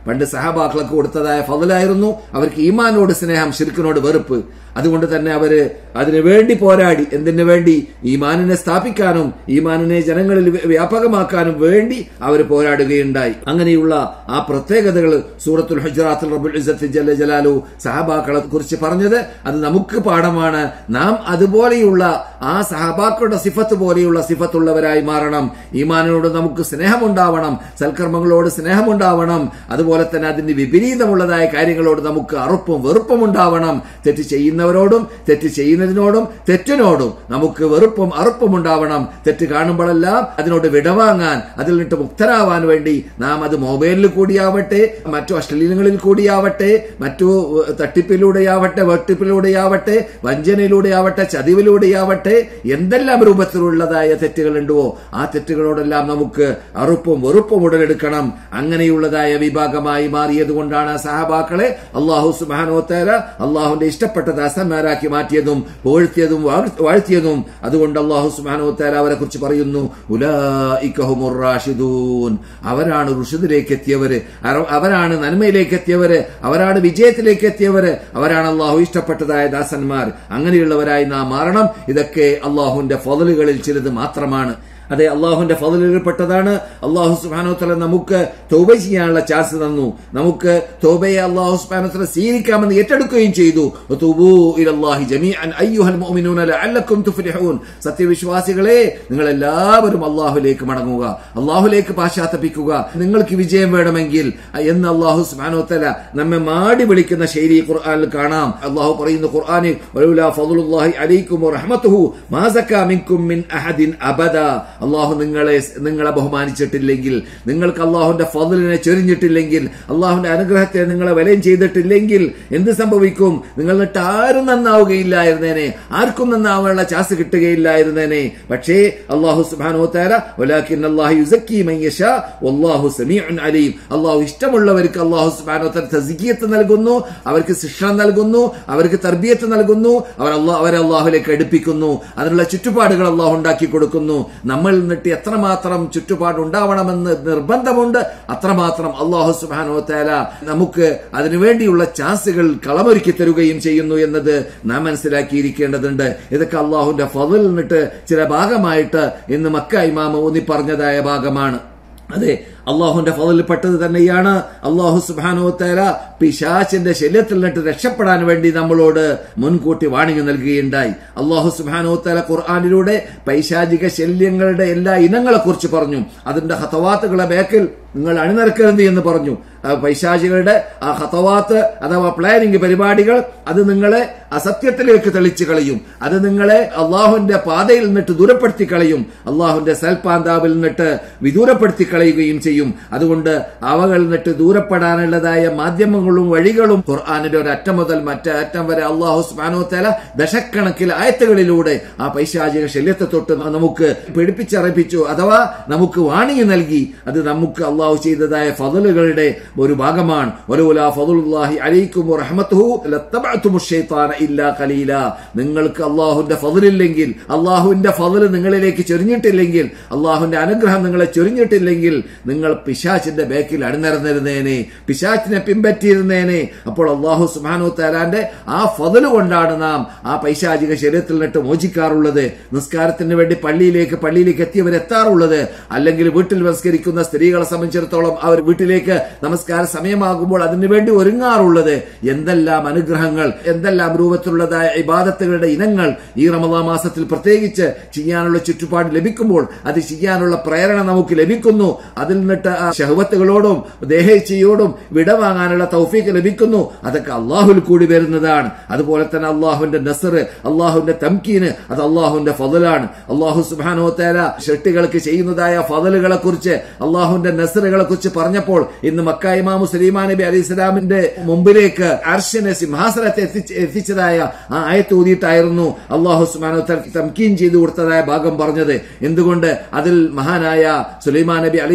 പണ്ട് സഹബാക്കളൊക്കെ കൊടുത്തതായ ഫضലായിരുന്നു അവർക്ക് ഈമാനോട് സ്നേഹം ഷിർക്കിനോട് വെറുപ്പ് അതുകൊണ്ട് തന്നെ അവര് അതിനു വേണ്ടി പോരാടി എന്തിനു വേണ്ടി ഈമാനിനെ സ്ഥാപിക്കാനും ഈമാനിനെ ജനങ്ങളിൽ വ്യ- വ്യാപകമാക്കാനും വേണ്ടി അവർ പോരാടുകയുണ്ടായി അങ്ങനെയുള്ള ആ പ്രത്യേകതകൾ സൂറത്തുൽ ഹുജറാത്തുൽ റബ്ബുൽ ഇസ്സത്ത് ജല്ല ജലാലു സഹബാക്കളെ കുറിച്ച് പറഞ്ഞത് അത് നമുക്ക് പാഠമാണ് നാം അതുപോലെയുള്ള ആ സഹബാക്കളുടെ സിഫത്ത് പോലെയുള്ള സിഫത്തുള്ളവരായി മാറണം ഈമാനിനോട് നമുക്ക് സ്നേഹമുണ്ടാവണം സൽക്കർമ്മങ്ങളോട് സ്നേഹമുണ്ടാവണം അതുപോലെ തന്നെ അതിന് വിപരീതമുള്ളതായ കാര്യങ്ങളോട് നമുക്ക് അറുപ്പും വെറുപ്പും ഉണ്ടാവണം തെറ്റ് ചെയ്യുന്നവരോടും തെറ്റ് ചെയ്യുന്നതിനോടും തെറ്റിനോടും നമുക്ക് വെറുപ്പും അറുപ്പും ഉണ്ടാവണം തെറ്റ് കാണുമ്പോഴെല്ലാം അതിനോട് വിടവാങ്ങാൻ അതിൽ നിന്നിട്ട് മുക്തരാവാൻ വേണ്ടി നാം അത് മൊബൈലിൽ കൂടിയാവട്ടെ മറ്റു അശ്ലീലങ്ങളിൽ കൂടിയാവട്ടെ മറ്റു ഏഹ്, തട്ടിപ്പിലൂടെയാവട്ടെ വെട്ടിപ്പിലൂടെയാവട്ടെ വഞ്ചനയിലൂടെയാവട്ടെ ചതിവിലൂടെയാവട്ടെ എന്തെല്ലാം രൂപത്തിലുള്ളതായ തെറ്റുകളുണ്ടോ ആ തെറ്റുകളോടെല്ലാം നമുക്ക് അറുപ്പും വെറുപ്പും ഉടലെടുക്കണം അങ്ങനെയുള്ളതായ വിഭാഗമായി മാറിയത് കൊണ്ടാണ് സഹബാക്കളെ അള്ളാഹു സുബാനോത്തേര അള്ളാഹുന്റെ ഇഷ്ടപ്പെട്ട ദാസന്മാരാക്കി മാറ്റിയതും പുകഴ്ത്തിയതും വാഴ്- വാഴ്ത്തിയതും അതുകൊണ്ട് അള്ളാഹു സുബാനോത്തേര അവരെ കുറിച്ച് പറയുന്നു ഉലായിക്കഹുമുർ റാഷിദൂൻ അവരാണ് ഋഷിദിലേക്ക് എത്തിയവര് അറ- അവരാണ് നന്മയിലേക്ക് എത്തിയവര് അവരാണ് വിജയത്തിലേക്ക് എത്തിയവര് അവരാണ് അള്ളാഹു ഇഷ്ടപ്പെട്ടതായ ദാസന്മാർ അങ്ങനെയുള്ളവരായി നാം മാറണം ഇതൊക്കെ അള്ളാഹുവിന്റെ ഫضലുകളിൽ ചിലത് മാത്രമാണ് അതെ അള്ളാഹുവിന്റെ ഫضലിൽപ്പെട്ടതാണ് അള്ളാഹു സുബാനോത്തല നമുക്ക് തോബ ചെയ്യാനുള്ള ചാൻസ് തന്നു നമുക്ക് തോബയെ അള്ളാഹു സുബാനോത്തല സ്വീകരിക്കാമെന്ന് ഏറ്റെടുക്കുകയും ചെയ്തു വതൂബൂ ഇലല്ലാഹി ജമീഅൻ അയ്യുഹൽ മുഅ്മിനൂന ലഅല്ലക്കും തുഫ്ലിഹൂൻ സത്യവിശ്വാസികളെ നിങ്ങൾ എല്ലാവരും അള്ളാഹുലേക്ക് മടങ്ങുക അള്ളാഹുലേക്ക് പാശ്ചാത്തപിക്കുക നിങ്ങൾക്ക് വിജയം വേണമെങ്കിൽ എന്ന് അള്ളാഹു സുബാനോത്തല നമ്മെ മാടി വിളിക്കുന്ന ശൈലി ഖുർആനിൽ കാണാം അള്ളാഹു പറയുന്നു ഖുർആനിൽ വലൗലാ ഫضലുല്ലാഹി അലൈക്കും വറഹ്മത്തുഹു മാ സക്കാ മിൻകും മിൻ അഹദിൻ അബദ അള്ളാഹു നിങ്ങളെ നിങ്ങളെ ബഹുമാനിച്ചിട്ടില്ലെങ്കിൽ നിങ്ങൾക്ക് അള്ളാഹുന്റെ ഫضലിനെ ചൊരിഞ്ഞിട്ടില്ലെങ്കിൽ അള്ളാഹുന്റെ അനുഗ്രഹത്തെ നിങ്ങളെ വിലയും ചെയ്തിട്ടില്ലെങ്കിൽ എന്ത് സംഭവിക്കും നിങ്ങൾ എന്നിട്ട് ആരും നന്നാവുകയില്ലായിരുന്നേനെ ആർക്കും നന്നാവാനുള്ള ചാസ് കിട്ടുകയില്ലായിരുന്നേനെ പക്ഷേ അള്ളാഹു സുബ്ഹാനഹു വതആല വലാകിൻ അല്ലാഹു യുസക്കി മൻ യശാ വല്ലാഹു സമീഉൻ അലീം അള്ളാഹു ഇഷ്ടമുള്ളവർക്ക് അള്ളാഹു സുബ്ഹാനഹു വതആല തസ്കിയത്ത് നൽകുന്നു അവർക്ക് ശിക്ഷ നൽകുന്നു അവർക്ക് തർബിയത്ത് നൽകുന്നു അവർ അള്ളാഹ് അവരെ അള്ളാഹുലേക്ക് അടുപ്പിക്കുന്നു അതിനുള്ള ചുറ്റുപാടുകൾ അള്ളാഹു ഉണ്ടാക്കി കൊടുക്കുന്നു നമ്മൾ നിന്നിട്ട് എത്രമാത്രം ചുറ്റുപാട് ഉണ്ടാവണമെന്ന് നിർബന്ധമുണ്ട് അത്രമാത്രം അള്ളാഹു സുബ്ഹാനഹു വതആല നമുക്ക് അതിനുവേണ്ടിയുള്ള ചാൻസുകൾ കളമൊരുക്കി തരുകയും ചെയ്യുന്നു എന്നത് നാം മനസ്സിലാക്കിയിരിക്കേണ്ടതുണ്ട് ഇതൊക്കെ അള്ളാഹുന്റെ ഫضൽ നിന്നിട്ട് ചില ഭാഗമായിട്ട് ഇന്ന് മക്ക ഇമാമ ഊന്നി പറഞ്ഞതായ ഭാഗമാണ് അതെ അള്ളാഹുന്റെ ഫضലിൽപ്പെട്ടത് തന്നെയാണ് അള്ളാഹു സുബാനോത്തേര പിശാച്ചിന്റെ ശല്യത്തിൽ നിന്നിട്ട് രക്ഷപ്പെടാൻ വേണ്ടി നമ്മളോട് മുൻകൂട്ടി വാണിംഗ് നൽകുകയുണ്ടായി അള്ളാഹു സുബാനോത്തേര ഖുർആാനിലൂടെ പൈശാചിക ശല്യങ്ങളുടെ എല്ലാ ഇനങ്ങളെ കുറിച്ച് പറഞ്ഞു അതിന്റെ ഹതവാത്തുകളെ ബേക്കിൽ നിങ്ങൾ അണിനിരക്കരുത് എന്ന് പറഞ്ഞു ആ പൈശാചികളുടെ ആ ഹതവാത്ത് അഥവാ പ്ലാനിംഗ് പരിപാടികൾ അത് നിങ്ങളെ അസത്യത്തിലേക്ക് തെളിച്ചു കളയും അത് നിങ്ങളെ അള്ളാഹുവിന്റെ പാതയിൽ നിന്നിട്ട് ദൂരപ്പെടുത്തി കളയും അള്ളാഹുവിന്റെ സൽപാന്താവിൽ നിന്നിട്ട് വിദൂരപ്പെടുത്തി കളയുകയും ചെയ്യും അതുകൊണ്ട് അവകളിൽ നിന്നിട്ട് ദൂരപ്പെടാനുള്ളതായ മാധ്യമങ്ങളും വഴികളും ഖുർആാനിന്റെ ഒരു അറ്റം മുതൽ മറ്റേ അറ്റം വരെ അള്ളാഹു സ്മാനോത്തല ദശക്കണക്കിൽ ആയത്തുകളിലൂടെ ആ പൈശാചിക ശല്യത്തെ തൊട്ട് നമുക്ക് പിടിപ്പിച്ചറിയിപ്പിച്ചു അഥവാ നമുക്ക് വാണിംഗ് നൽകി അത് നമുക്ക് അള്ളാഹു ചെയ്തതായ ഫضലുകളുടെ ഒരു ഭാഗമാണ് വലൂലാ ഫضലുല്ലാഹി അലൈക്കും റഹ്മത്തുഹു ലത്തബഅതുമു ശൈത്താന ഇല്ലാ ഖലീല നിങ്ങൾക്ക് അള്ളാഹുവിന്റെ ഫضലില്ലെങ്കിൽ അള്ളാഹുവിന്റെ ഫضൽ നിങ്ങളിലേക്ക് ചൊരിഞ്ഞിട്ടില്ലെങ്കിൽ അള്ളാഹുവിന്റെ അനുഗ്രഹം നിങ്ങളെ ചൊരിഞ്ഞിട്ടില്ലെങ്കിൽ നിങ്ങൾ പിശാച്ചിന്റെ ബേക്കിൽ അണിനിരന്നിരുന്നേനെ പിശാച്ചിനെ പിൻപറ്റിയിരുന്നേനെ അപ്പോൾ അള്ളാഹു സുബാനു താലാന്റെ ആ ഫضൽ കൊണ്ടാണ് നാം ആ പൈശാചിക ശരീരത്തിൽ നിന്നിട്ട് മോചിക്കാറുള്ളത് നിസ്കാരത്തിന് വേണ്ടി പള്ളിയിലേക്ക് പള്ളിയിലേക്ക് എത്തിയവരെത്താറുള്ളത് അല്ലെങ്കിൽ വീട്ടിൽ നമസ്കരിക്കുന്ന സ്ത്രീകളെ സംബന്ധിച്ചിടത്തോളം അവർ വീട്ടിലേക്ക് നമസ്കാര സമയമാകുമ്പോൾ അതിനുവേണ്ടി ഒരുങ്ങാറുള്ളത് എന്തെല്ലാം അനുഗ്രഹങ്ങൾ എന്തെല്ലാം രൂപത്തിലുള്ളതായ ഇബാദത്തുകളുടെ ഇനങ്ങൾ ഈ റമദാ മാസത്തിൽ പ്രത്യേകിച്ച് ചെയ്യാനുള്ള ചുറ്റുപാട് ലഭിക്കുമ്പോൾ അത് ചെയ്യാനുള്ള പ്രേരണ നമുക്ക് ലഭിക്കുന്നു അതിൽ നിന്നിട്ട് ആ ഷഹവത്തുകളോടും ദേഹേച്ഛയോടും വിടവാങ്ങാനുള്ള തൗഫീക്ക് ലഭിക്കുന്നു അതൊക്കെ അള്ളാഹുൽ കൂടി വരുന്നതാണ് അതുപോലെ തന്നെ അള്ളാഹുവിന്റെ നസർ അള്ളാഹുവിന്റെ തംക്കീന് അത് അള്ളാഹുവിന്റെ ഫضലാണ് അള്ളാഹു സുബാനോത്തേര ഷെട്ടികൾക്ക് ചെയ്യുന്നതായ ഫضലുകളെ കുറിച്ച് അള്ളാഹുവിന്റെ നസറുകളെ കുറിച്ച് പറഞ്ഞപ്പോൾ ഇന്ന് മക്ക ഇമാമു സലീമാ നബി അലി ഇസ്ലാമിന്റെ മുമ്പിലേക്ക് അർഷനെ സിംഹാസനത്തെ എത്തിച്ച് എത്തിച്ചതായ ആ ആയത്ത് ഊതിയിട്ടായിരുന്നു അള്ളാഹു സുബാനോത്തര തംക്കീൻ ചെയ്തു കൊടുത്തതായ ഭാഗം പറഞ്ഞത് എന്തുകൊണ്ട് അതിൽ മഹാനായ സുലൈമാൻ നബി അലി ഇസ്ലാം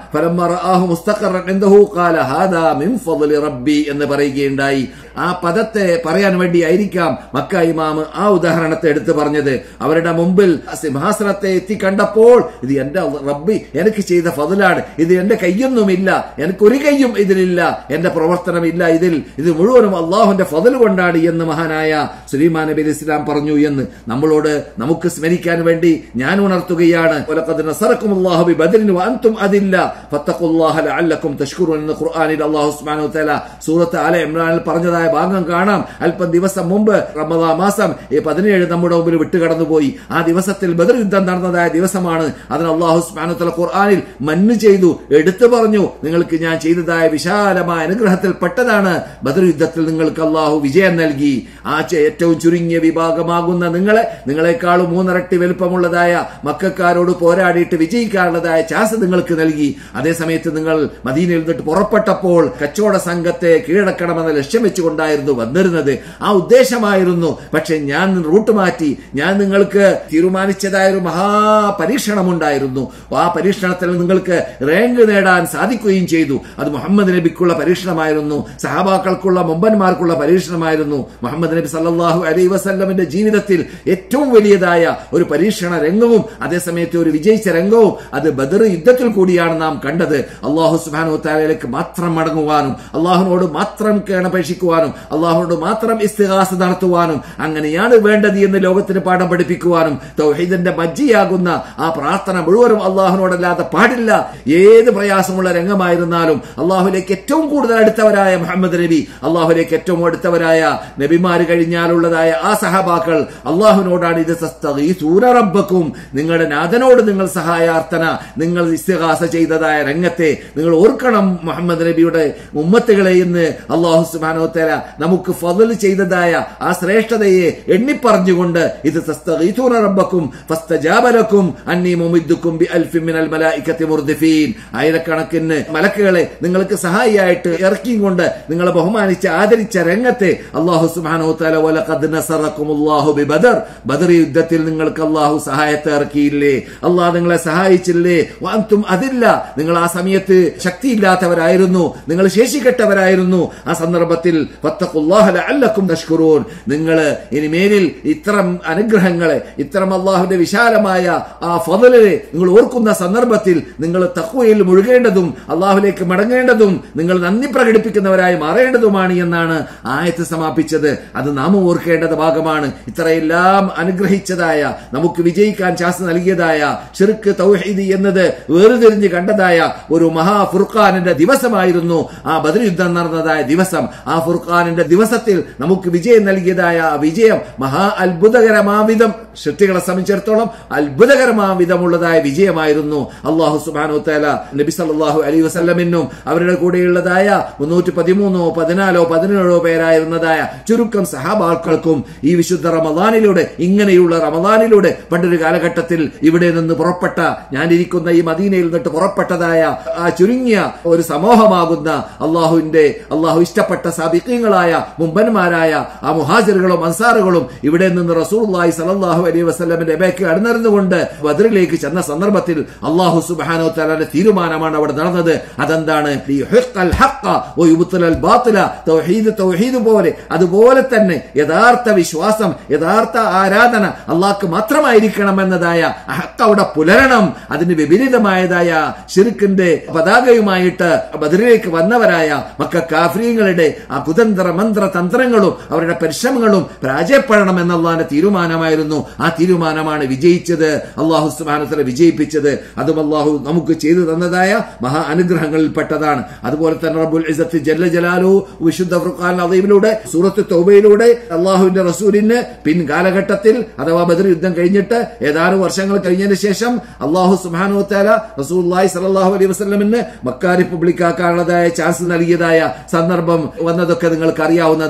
ഫലമ്മ റആഹു മുസ്തഖറൻ ഇൻദഹു ഖാല ഹാദാ മിൻ ഫളി റബ്ബി എന്ന് പറയുകയുണ്ടായി ആ പദത്തെ പറയാൻ വേണ്ടി ആയിരിക്കാം മക്ക ഇമാമ് ആ ഉദാഹരണത്തെ എടുത്തു പറഞ്ഞത് അവരുടെ മുമ്പിൽ സിംഹാസനത്തെ എത്തി കണ്ടപ്പോൾ ഇത് എന്റെ റബ്ബി എനിക്ക് ചെയ്ത ഫതിലാണ് ഇത് എന്റെ കയ്യൊന്നുമില്ല എനിക്ക് ഒരു കയ്യും ഇതിലില്ല എന്റെ പ്രവർത്തനമില്ല ഇതിൽ ഇത് മുഴുവനും അള്ളാഹുന്റെ ഫതിൽ കൊണ്ടാണ് എന്ന് മഹാനായ സുലൈമാൻ നബി അലൈഹി ഇസ്ലാം പറഞ്ഞു എന്ന് നമ്മളോട് നമുക്ക് സ്മരിക്കാൻ വേണ്ടി ഞാൻ ഉണർത്തുകയാണ് വലഖദ് നസറക്കും അല്ലാഹു ബിബദ്രിൻ വഅൻതും അതില്ല ഫത്തഖുല്ലാഹ ലഅല്ലക്കും തഷ്കുറൂൻ എന്ന് ഖുർആനിൽ അല്ലാഹു സുബ്ഹാനഹു വതആല സൂറത്ത് ആല ഇമ്രാനിൽ പറഞ്ഞതായ ഭാഗം കാണാം അല്പം ദിവസം മുമ്പ് റമദാ മാസം ഈ പതിനേഴ് നമ്മുടെ മുമ്പിൽ വിട്ടുകടന്നുപോയി ആ ദിവസത്തിൽ ബദർ യുദ്ധം നടന്നതായ ദിവസമാണ് അതിന് അള്ളാഹു സുബ്ഹാനഹു വതആല ഖുർആനിൽ മന്നു ചെയ്തു എടുത്തു പറഞ്ഞു നിങ്ങൾക്ക് ഞാൻ ചെയ്തതായ വിശാലമായ അനുഗ്രഹത്തിൽ പെട്ടതാണ് ബദർ യുദ്ധത്തിൽ നിങ്ങൾക്ക് അള്ളാഹു വിജയം നൽകി ആ ചെ- ഏറ്റവും ചുരുങ്ങിയ വിഭാഗമാകുന്ന നിങ്ങളെ നിങ്ങളെക്കാളും മൂന്നിരട്ടി വലുപ്പമുള്ളതായ മക്കാരോട് പോരാടിയിട്ട് വിജയിക്കാനുള്ളതായ ചാൻസ് നിങ്ങൾക്ക് നൽകി അതേസമയത്ത് നിങ്ങൾ മദീനയിൽ നിന്നിട്ട് പുറപ്പെട്ടപ്പോൾ കച്ചവട സംഘത്തെ കീഴടക്കണമെന്ന ലക്ഷ്യം വെച്ചുകൊണ്ടായിരുന്നു വന്നിരുന്നത് ആ ഉദ്ദേശമായിരുന്നു പക്ഷെ ഞാൻ റൂട്ട് മാറ്റി ഞാൻ നിങ്ങൾക്ക് തീരുമാനിച്ചതായ ഒരു മഹാപരീക്ഷണം ഉണ്ടായിരുന്നു ആ പരീക്ഷണത്തിൽ നിങ്ങൾക്ക് റാങ്ക് നേടാൻ സാധിക്കുകയും ചെയ്തു അത് മുഹമ്മദ് നബിക്കുള്ള പരീക്ഷണമായിരുന്നു സഹാബാക്കൾക്കുള്ള മുമ്പന്മാർക്കുള്ള പരീക്ഷണമായിരുന്നു മുഹമ്മദ് നബി സല്ലല്ലാഹു അലൈഹി വസല്ലമിന്റെ ജീവിതത്തിൽ ഏറ്റവും വലിയതായ ഒരു പരീക്ഷണ രംഗവും അതേസമയത്ത് ഒരു വിജയിച്ച രംഗവും അത് ബദർ യുദ്ധത്തിൽ കൂടിയാണ് നാം കണ്ടത് അള്ളാഹു സുബാനു താലയിലേക്ക് മാത്രം മടങ്ങുവാനും അള്ളാഹുനോട് മാത്രം കേണപേക്ഷിക്കുവാനും അള്ളാഹുനോട് മാത്രം ഇസ്തിഹാസ നടത്തുവാനും അങ്ങനെയാണ് വേണ്ടത് എന്ന് ലോകത്തിന് പാഠം പഠിപ്പിക്കുവാനും തൗഹീദിന്റെ മജ്ജിയാകുന്ന ആ പ്രാർത്ഥന മുഴുവനും അള്ളാഹുനോടല്ലാതെ പാടില്ല ഏത് പ്രയാസമുള്ള രംഗമായിരുന്നാലും അള്ളാഹുലേക്ക് ഏറ്റവും കൂടുതൽ അടുത്തവരായ മുഹമ്മദ് നബി അള്ളാഹുലേക്ക് ഏറ്റവും അടുത്തവരായ നബിമാര് കഴിഞ്ഞാലുള്ളതായ ആ സഹബാക്കൾ അള്ളാഹുവിനോടാണ് ഇത് തസ്തഗീസൂന റബ്ബക്കും നിങ്ങളുടെ നാഥനോട് നിങ്ങൾ സഹായാർത്ഥന നിങ്ങൾ ഇസ്തിഹാസ ചെയ്തതായ രംഗത്തെ നിങ്ങൾ ഓർക്കണം മുഹമ്മദ് നബിയുടെ ഉമ്മത്തുകളെ എന്ന് അള്ളാഹു സുബ്ഹാനഹു വതആല നമുക്ക് ഫضل ചെയ്തതായ ആ ശ്രേഷ്ഠതയെ എണ്ണിപ്പറഞ്ഞുകൊണ്ട് ഇത് തസ്തഗീസൂന റബ്ബക്കും ഫസ്തജാബ ലക്കും അന്നി മുമിദ്ദുക്കും ബിഅൽഫിൻ മിനൽ മലായികത്തി മുർദിഫീൻ ആയിരക്കണക്കിന് മലക്കുകളെ നിങ്ങൾക്ക് സഹായിയായിട്ട് ഇറക്കിയും കൊണ്ട് നിങ്ങളെ ബഹുമാനിച്ച് ആദരിച്ച രംഗത്തെ അള്ളാഹു സുബ്ഹാനഹു വതആല വലഖദ് നസറക്കുമുല്ലാഹു ബിബദർ ബദർ യുദ്ധത്തിൽ നിങ്ങൾക്ക് അള്ളാഹു സഹായത്തെ ഇറക്കിയില്ലേ അള്ളാഹ് നിങ്ങളെ സഹായിച്ചില്ലേ വാന്തും അതില്ല നിങ്ങൾ ആ സമയത്ത് ശക്തിയില്ലാത്തവരായിരുന്നു നിങ്ങൾ ശേഷിക്കെട്ടവരായിരുന്നു ആ സന്ദർഭത്തിൽ വത്തഖുല്ലാഹ ലഅല്ലക്കും തഷ്കുറൂൻ നിങ്ങൾ ഇനിമേലിൽ ഇത്തരം അനുഗ്രഹങ്ങളെ ഇത്തരം അള്ളാഹുവിന്റെ വിശാലമായ ആ ഫضലിനെ നിങ്ങൾ ഓർക്കുന്ന സന്ദർഭത്തിൽ നിങ്ങൾ തഖ്വയിൽ മുഴുകേണ്ടതും അള്ളാഹുലേക്ക് മടങ്ങേണ്ടതും നിങ്ങൾ നന്ദി പ്രകടിപ്പിക്കുന്നവരായി മാറേണ്ടതുമാണ് എന്നാണ് ആയത്ത് സമാപിച്ചത് അത് നാം ഓർക്കേണ്ടത് ഭാഗമാണ് ഇത്രയെല്ലാം അനുഗ്രഹിച്ചതായ നമുക്ക് വിജയിക്കാൻ ചാസ് നൽകിയതായ ഷിർക്ക് തൗഹീദി എന്നത് വേറുതിരിഞ്ഞ് കണ്ടതായ ഒരു മഹാ ഫുർഖാനിന്റെ ദിവസമായിരുന്നു ആ ബദർ യുദ്ധം നടന്നതായ ദിവസം ആ ഫുർഖാനിന്റെ ദിവസത്തിൽ നമുക്ക് വിജയം നൽകിയതായ ആ വിജയം മഹാ അത്ഭുതകരമാവിധം സൃഷ്ടികളെ സംബന്ധിച്ചിടത്തോളം അത്ഭുതകരമാവിധമുള്ളതായ വിജയമായിരുന്നു അള്ളാഹു സുബാനു തല നബി സല്ലല്ലാഹു അലൈഹി വസല്ലമിനും അവരുടെ കൂടെയുള്ളതായ മുന്നൂറ്റി പതിമൂന്നോ പതിനാലോ പതിനേഴോ പേരായിരുന്നതായ ചുരുക്കം സഹാബാക്കൾക്കും ഈ വിശുദ്ധ റമദാനിലൂടെ ഇങ്ങനെയുള്ള റമദാനിലൂടെ പണ്ടൊരു കാലഘട്ടത്തിൽ ഇവിടെ നിന്ന് പുറപ്പെട്ട ഞാനിരിക്കുന്ന ഈ മദീനയിൽ നിന്നിട്ട് പുറപ്പെട്ടതായ ആ ചുരുങ്ങിയ ഒരു സമൂഹമാകുന്ന അള്ളാഹുവിന്റെ അള്ളാഹു ഇഷ്ടപ്പെട്ട സാബിക്കങ്ങളായ മുമ്പന്മാരായ ആ മുഹാജിറുകളും അൻസാറുകളും ഇവിടെ നിന്ന് റസൂർലായി സലല്ലാഹു അലൈഹി വസ്ലമിന്റെ ബേക്ക് അടന്നിരുന്നുകൊണ്ട് ബദറിലേക്ക് ചെന്ന സന്ദർഭത്തിൽ അള്ളാഹു സുബാനോ തലാന്റെ തീരുമാനമാണ് അവിടെ നടന്നത് അതെന്താണ് ലിയുഹിഖൽ ഹഖ്ഖ വയുബ്തിലൽ ബാത്തില. തൗഹീദ് തൗഹീദ് പോലെ അതുപോലെ തന്നെ യഥാർത്ഥ വിശ്വാസം യഥാർത്ഥ ആരാധന അള്ളാഹ്ക്ക് മാത്രമായിരിക്കണം എന്നതായ ഹക്ക് അവിടെ പുലരണം അതിന് വിപരീതമായതായ ഷിർക്കിന്റെ പതാകയുമായിട്ട് ബദറിലേക്ക് വന്നവരായ മക്ക കാഫ്രീങ്ങളുടെ ആ കുതന്ത്ര മന്ത്ര തന്ത്രങ്ങളും അവരുടെ പരിശ്രമങ്ങളും പരാജയപ്പെടണം എന്നുള്ളതിന്റെ തീരുമാനമായിരുന്നു ആ തീരുമാനമാണ് വിജയിച്ചത് അള്ളാഹു സുബാനത്തിലെ വിജയിപ്പിച്ചത് അതും അള്ളാഹു നമുക്ക് ചെയ്തു തന്നതായ മഹാ അനുഗ്രഹങ്ങളിൽപ്പെട്ടതാണ് അതുപോലെ തന്നെ റബ്ബുൽ ഇസത്ത് ജല്ല ജലാലു വിശുദ്ധ ഫുർഖാൻ അദീമിലൂടെ സൂറത്ത് തൗബയിലൂടെ അള്ളാഹുവിന്റെ റസൂലിന് പിൻ കാലഘട്ടത്തിൽ അഥവാ ബദർ യുദ്ധം കഴിഞ്ഞിട്ട് ഏതാനും വർഷങ്ങൾ കഴിഞ്ഞതിന് ശേഷം അള്ളാഹു സുബാനു താല റസൂല്ലായി സലാഹു അലൈഹി വസ്ലമിന് മക്ക റിപ്പബ്ലിക് ആക്കാനുള്ളതായ ചാൻസ് നൽകിയതായ സന്ദർഭം വന്നതൊക്കെ നിങ്ങൾക്ക് അറിയാവുന്നതാണ്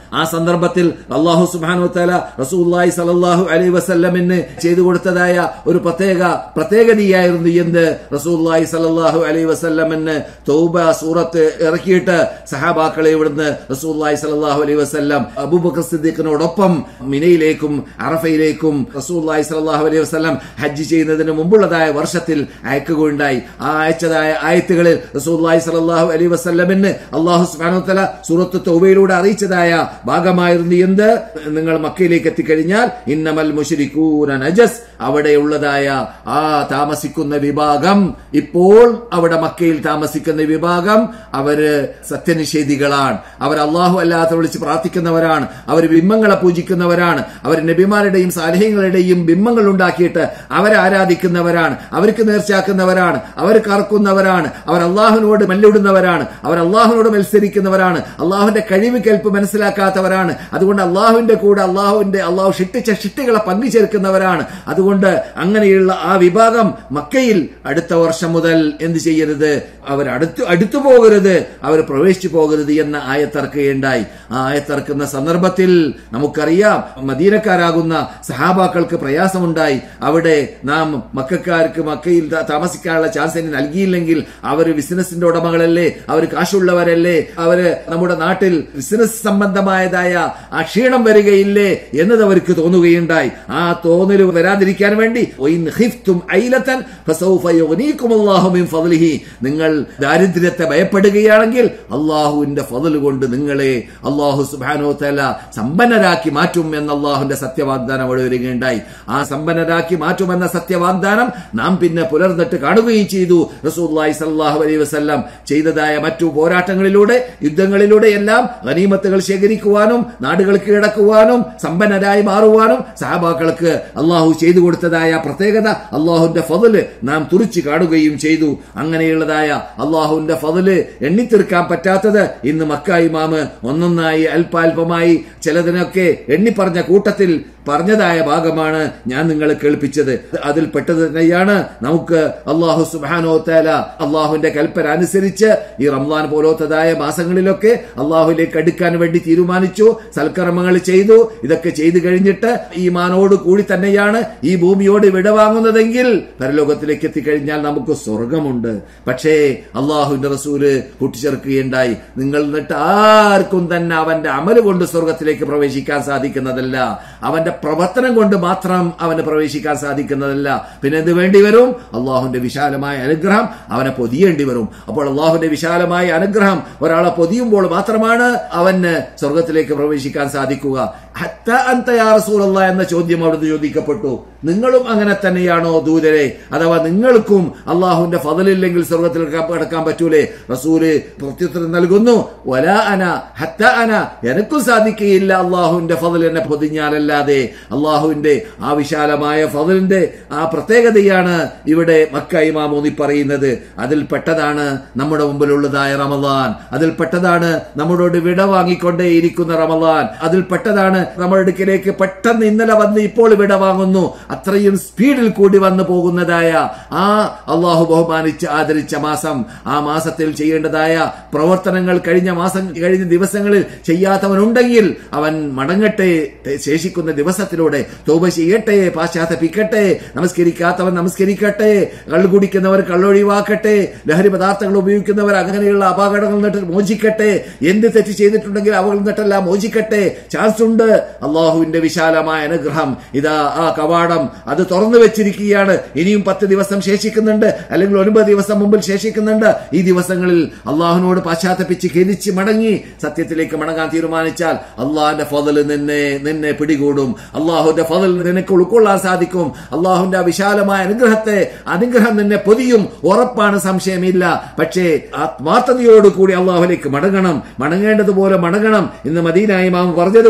ആ സന്ദർഭത്തിൽ അള്ളാഹു സുബാനു തല റസൂല്ലായി സലല്ലാഹു അലൈ വസല്ലമിന് ചെയ്തു കൊടുത്തതായ ഒരു പ്രത്യേക പ്രത്യേകതയായിരുന്നു എന്ത് റസൂല്ലായി സലല്ലാഹു അലൈ വസല്ലമിന് തൗബ സൂറത്ത് ഇറക്കിയിട്ട് സഹാബാക്കളെ ഇവിടുന്ന് റസൂല്ലായി സലല്ലാഹു അലൈ വസല്ലം അബൂബക്കർ സിദ്ദീഖിനോടൊപ്പം മിനയിലേക്കും അറഫയിലേക്കും റസൂല്ലായി സലല്ലാഹു അലൈഹി വസല്ലം ഹജ്ജ് ചെയ്യുന്നതിന് മുമ്പുള്ളതായ വർഷത്തിൽ അയക്കുകയുണ്ടായി ആ അയച്ചതായ ആയത്തുകളിൽ റസൂല്ലായി സലല്ലാഹു അലൈഹി വസല്ലമിന് അള്ളാഹു സുബ്ഹാനഹു വതആല സൂറത്ത് തൗബയിലൂടെ അറിയിച്ചതായ ഭാഗമായിരുന്നു എന്ത് നിങ്ങൾ മക്കയിലേക്ക് എത്തിക്കഴിഞ്ഞാൽ ഇന്നമൽ മുശ്രിക്കൂന നജസ് അവിടെയുള്ളതായ ആ താമസിക്കുന്ന വിഭാഗം ഇപ്പോൾ അവിടെ മക്കയിൽ താമസിക്കുന്ന വിഭാഗം അവര് സത്യനിഷേധികളാണ് അവർ അള്ളാഹു അല്ലാത്ത വിളിച്ച് പ്രാർത്ഥിക്കുന്നവരാണ് അവർ ബിംബങ്ങളെ പൂജിക്കുന്നവരാണ് അവർ നബിമാരുടെയും സാലഹ്യങ്ങളുടെയും ബിംബങ്ങൾ ഉണ്ടാക്കിയിട്ട് അവരെ ആരാധിക്കുന്നവരാണ് അവർക്ക് നേർച്ചയാക്കുന്നവരാണ് അവർ കറക്കുന്നവരാണ് അവർ അള്ളാഹുവിനോട് മല്ലിടുന്നവരാണ് അവർ അള്ളാഹുവിനോട് മത്സരിക്കുന്നവരാണ് അള്ളാഹുവിന്റെ കഴിവ് കേൾപ്പ് മനസ്സിലാക്കാത്തവരാണ് അതുകൊണ്ട് അള്ളാഹുവിന്റെ കൂടെ അള്ളാഹുവിന്റെ അള്ളാഹു ഷിട്ടിച്ച ഷിട്ടികളെ പങ്കുചേർക്കുന്നവരാണ് അതുകൊണ്ട് അങ്ങനെയുള്ള ആ വിഭാഗം മക്കയിൽ അടുത്ത വർഷം മുതൽ എന്ത് ചെയ്യരുത് അവർ അടുത്തു അടുത്തു പോകരുത് അവർ പ്രവേശിച്ചു പോകരുത് എന്ന ആയത്തിറക്കുകയുണ്ടായി ആ ആയത്തിറക്കുന്ന സന്ദർഭത്തിൽ നമുക്കറിയാം മദീനക്കാരാകുന്ന സഹാബാക്കൾക്ക് പ്രയാസമുണ്ടായി അവിടെ നാം മക്കാർക്ക് മക്കയിൽ ത- താമസിക്കാനുള്ള ചാൻസ് ഇനി നൽകിയില്ലെങ്കിൽ അവർ ബിസിനസിന്റെ ഉടമകളല്ലേ അവർ കാശുള്ളവരല്ലേ അവര് നമ്മുടെ നാട്ടിൽ ബിസിനസ് സംബന്ധമായതായ ആ ക്ഷീണം വരികയില്ലേ എന്നത് അവർക്ക് തോന്നുകയുണ്ടായി ആ തോന്നൽ വരാതിരിക്കാൻ വേണ്ടി "വഇൻ ഖിഫ്തും ഐലതൻ ഫസൗഫ യുഗ്നീകുമുല്ലാഹു മിൻ ഫദ്ലിഹി." നിങ്ങൾ ദാരിദ്ര്യത്തെ ഭയപ്പെടുകയാണെങ്കിൽ അള്ളാഹുവിന്റെ ഫضل കൊണ്ട് നിങ്ങളെ അള്ളാഹു സുബ്ഹാനഹു തആല സമ്പന്നരാക്കി മാറ്റും എന്ന അള്ളാഹുവിന്റെ സത്യവാഗ്ദാനം അവിടെ വരികയുണ്ടായി ആ സമ്പന്നരാക്കി മാറ്റുമെന്ന സത്യവാഗ്ദാനം നാം പിന്നെ പുലർന്നിട്ട് കാണുകയും ചെയ്തു റസൂലുള്ളാഹി സ്വല്ലല്ലാഹു അലൈഹി വസല്ലം ചെയ്തതായ മറ്റു പോരാട്ടങ്ങളിലൂടെ യുദ്ധങ്ങളിലൂടെ എല്ലാം ഗനീമത്തുകൾ ശേഖരിക്കുവാനും നാടുകൾ കീഴടക്കുവാനും സമ്പന്നരായി മാറുവാനും സഹാബാക്കൾക്ക് അള്ളാഹു ചെയ്തു കൊടുത്തതായ പ്രത്യേകത അള്ളാഹുവിന്റെ ഫضല് നാം തുറിച്ചു കാണുകയും ചെയ്തു അങ്ങനെയുള്ളതായ അള്ളാഹുവിന്റെ ഫضല് എണ്ണിത്തീർക്കാൻ പറ്റാത്തത് ഇന്ന് മക്ക ഇമാമ് ഒന്നൊന്നായി അല്പാൽപമായി ചിലതിനൊക്കെ എണ്ണിപ്പറഞ്ഞ കൂട്ടത്തിൽ പറഞ്ഞതായ ഭാഗമാണ് ഞാൻ നിങ്ങളെ കേൾപ്പിച്ചത് അതിൽ പെട്ടത് തന്നെയാണ് നമുക്ക് അള്ളാഹു സുബാനോ തേല അള്ളാഹുവിന്റെ കൽപ്പന അനുസരിച്ച് ഈ റംലാൻ പോലത്തതായ മാസങ്ങളിലൊക്കെ അള്ളാഹുലേക്ക് അടുക്കാൻ വേണ്ടി തീരുമാനിച്ചു സൽക്കർമ്മങ്ങൾ ചെയ്തു ഇതൊക്കെ ചെയ്തു കഴിഞ്ഞിട്ട് ഈ മാനോട് കൂടി തന്നെയാണ് ഈ ഭൂമിയോട് വിടവാങ്ങുന്നതെങ്കിൽ പരലോകത്തിലേക്ക് എത്തിക്കഴിഞ്ഞാൽ നമുക്ക് സ്വർഗമുണ്ട് പക്ഷേ അള്ളാഹുവിന്റെ റസൂല് കൂട്ടിച്ചേർക്കുകയുണ്ടായി നിങ്ങൾ എന്നിട്ട് ആർക്കും തന്നെ അവന്റെ അമല് കൊണ്ട് സ്വർഗത്തിലേക്ക് പ്രവേശിക്കാൻ സാധിക്കുന്നതല്ല അവന്റെ പ്രവർത്തനം കൊണ്ട് മാത്രം അവന് പ്രവേശിക്കാൻ സാധിക്കുന്നതല്ല പിന്നെ എന്ത് വേണ്ടി വരും അള്ളാഹുവിന്റെ വിശാലമായ അനുഗ്രഹം അവനെ പൊതിയേണ്ടി വരും അപ്പോൾ അള്ളാഹുവിന്റെ വിശാലമായ അനുഗ്രഹം ഒരാളെ പൊതിയുമ്പോൾ മാത്രമാണ് അവന് സ്വർഗത്തിലേക്ക് പ്രവേശിക്കാൻ സാധിക്കുക ഹത്ത അന്ത യാ റസൂലല്ലാ എന്ന ചോദ്യം അവിടുന്ന് ചോദിക്കപ്പെട്ടു നിങ്ങളും അങ്ങനെ തന്നെയാണോ ദൂതരെ അഥവാ നിങ്ങൾക്കും അള്ളാഹുവിന്റെ ഫതലില്ലെങ്കിൽ സ്വർഗത്തിൽ കടക്കാൻ പറ്റൂലേ റസൂല് പ്രത്യുത്തരം നൽകുന്നു വല അന ഹത്ത അന എനക്കും സാധിക്കുകയില്ല അള്ളാഹുവിന്റെ ഫതൽ എന്നെ പൊതിഞ്ഞാലല്ലാതെ അള്ളാഹുവിന്റെ ആ വിശാലമായ ഫതലിന്റെ ആ പ്രത്യേകതയാണ് ഇവിടെ മക്ക ഇമാം ഊന്നി പറയുന്നത് അതിൽ പെട്ടതാണ് നമ്മുടെ മുമ്പിലുള്ളതായ റമദാൻ അതിൽ പെട്ടതാണ് നമ്മളോട് വിട വാങ്ങിക്കൊണ്ടേയിരിക്കുന്ന റമദാൻ അതിൽ പെട്ടതാണ് നമ്മുടെ അടുക്കിലേക്ക് പെട്ടെന്ന് ഇന്നലെ വന്ന് ഇപ്പോൾ വിട വാങ്ങുന്നു അത്രയും സ്പീഡിൽ കൂടി വന്നു പോകുന്നതായ ആ അള്ളാഹു ബഹുമാനിച്ച് ആദരിച്ച മാസം ആ മാസത്തിൽ ചെയ്യേണ്ടതായ പ്രവർത്തനങ്ങൾ കഴിഞ്ഞ മാസം കഴിഞ്ഞ ദിവസങ്ങളിൽ ചെയ്യാത്തവനുണ്ടെങ്കിൽ അവൻ മടങ്ങട്ടെ ശേഷിക്കുന്ന ദിവസത്തിലൂടെ തോപ ചെയ്യട്ടെ പാശ്ചാത്തപിക്കട്ടെ നമസ്കരിക്കാത്തവൻ നമസ്കരിക്കട്ടെ കള്ളു കുടിക്കുന്നവർ കള്ളൊഴിവാക്കട്ടെ ലഹരി പദാർത്ഥങ്ങൾ ഉപയോഗിക്കുന്നവർ അങ്ങനെയുള്ള അപകടങ്ങൾ നിന്നിട്ട് മോചിക്കട്ടെ എന്ത് തെറ്റ് ചെയ്തിട്ടുണ്ടെങ്കിൽ അവൾ നിന്നിട്ടെല്ലാം മോചിക്കട്ടെ ചാൻസ് ഉണ്ട് അള്ളാഹുവിന്റെ വിശാലമായ അനുഗ്രഹം ഇതാ ആ കവാടം അത് തുറന്നു വെച്ചിരിക്കുകയാണ് ഇനിയും പത്ത് ദിവസം ശേഷിക്കുന്നുണ്ട് അല്ലെങ്കിൽ ഒൻപത് ദിവസം മുമ്പിൽ ശേഷിക്കുന്നുണ്ട് ഈ ദിവസങ്ങളിൽ അള്ളാഹുവിനോട് പാശ്ചാത്തപ്പിച്ച് ഖേദിച്ച് മടങ്ങി സത്യത്തിലേക്ക് മടങ്ങാൻ തീരുമാനിച്ചാൽ അള്ളാഹിന്റെ ഫതൽ നിന്നെ നിന്നെ പിടികൂടും അള്ളാഹുന്റെ ഫതൽ നിനക്ക് ഉൾക്കൊള്ളാൻ സാധിക്കും അള്ളാഹുന്റെ ആ വിശാലമായ അനുഗ്രഹത്തെ അനുഗ്രഹം നിന്നെ പൊതിയും ഉറപ്പാണ് സംശയമില്ല പക്ഷേ ആത്മാർത്ഥതയോടുകൂടി അള്ളാഹുലേക്ക് മടങ്ങണം മടങ്ങേണ്ടതുപോലെ മടങ്ങണം ഇന്ന് മദീനായി മാം പറഞ്ഞതുപോലെ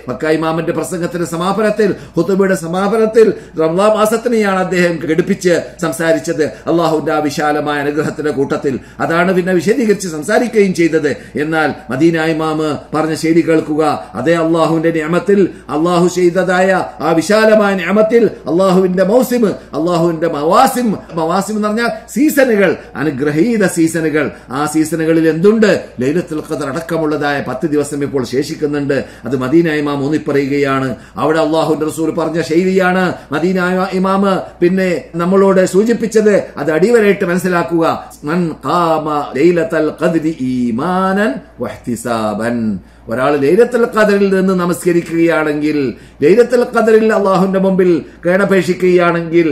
മക്ക ഇമാമിന്റെ പ്രസംഗത്തിന്റെ സമാപനത്തിൽ ഹുത്തുബയുടെ സമാപനത്തിൽ റംലാ മാസത്തിനെയാണ് അദ്ദേഹം ഘടിപ്പിച്ച് സംസാരിച്ചത് അള്ളാഹുവിന്റെ ആ വിശാലമായ അനുഗ്രഹത്തിന്റെ കൂട്ടത്തിൽ അതാണ് പിന്നെ വിശദീകരിച്ച് സംസാരിക്കുകയും ചെയ്തത് എന്നാൽ മദീന ഇമാമ് പറഞ്ഞ ശരി കേൾക്കുക അതേ അള്ളാഹുവിന്റെ നിയമത്തിൽ അള്ളാഹു ചെയ്തതായ ആ വിശാലമായ നിയമത്തിൽ അള്ളാഹുവിന്റെ മൗസിം അള്ളാഹുവിന്റെ മവാസിം മവാസിം എന്ന് പറഞ്ഞാൽ സീസണുകൾ അനുഗ്രഹീത സീസണുകൾ ആ സീസണുകളിൽ എന്തുണ്ട് ലൈലത്തുൽ ഖദർ അടക്കമുള്ളതായ പത്ത് ദിവസം ഇപ്പോൾ ശേഷിക്കുന്നുണ്ട് അത് മദീന ഇമാം ഊന്നിപ്പറയുകയാണ് അവിടെ അള്ളാഹുന്റെ റസൂൽ പറഞ്ഞ ശൈലിയാണ് മദീന ഇമാമ് പിന്നെ നമ്മളോട് സൂചിപ്പിച്ചത് അത് അടിവരായിട്ട് മനസ്സിലാക്കുക മൻ ഖാമ ലൈലത്തുൽ ഖദ്രി ഈമാനൻ വഹ്തിസാബൻ ഒരാൾ ലൈലത്തുൽ ഖദറിൽ നിന്ന് നമസ്കരിക്കുകയാണെങ്കിൽ ലൈലത്തുൽ ഖദറിൽ അള്ളാഹുവിന്റെ മുമ്പിൽ കേടപേക്ഷിക്കുകയാണെങ്കിൽ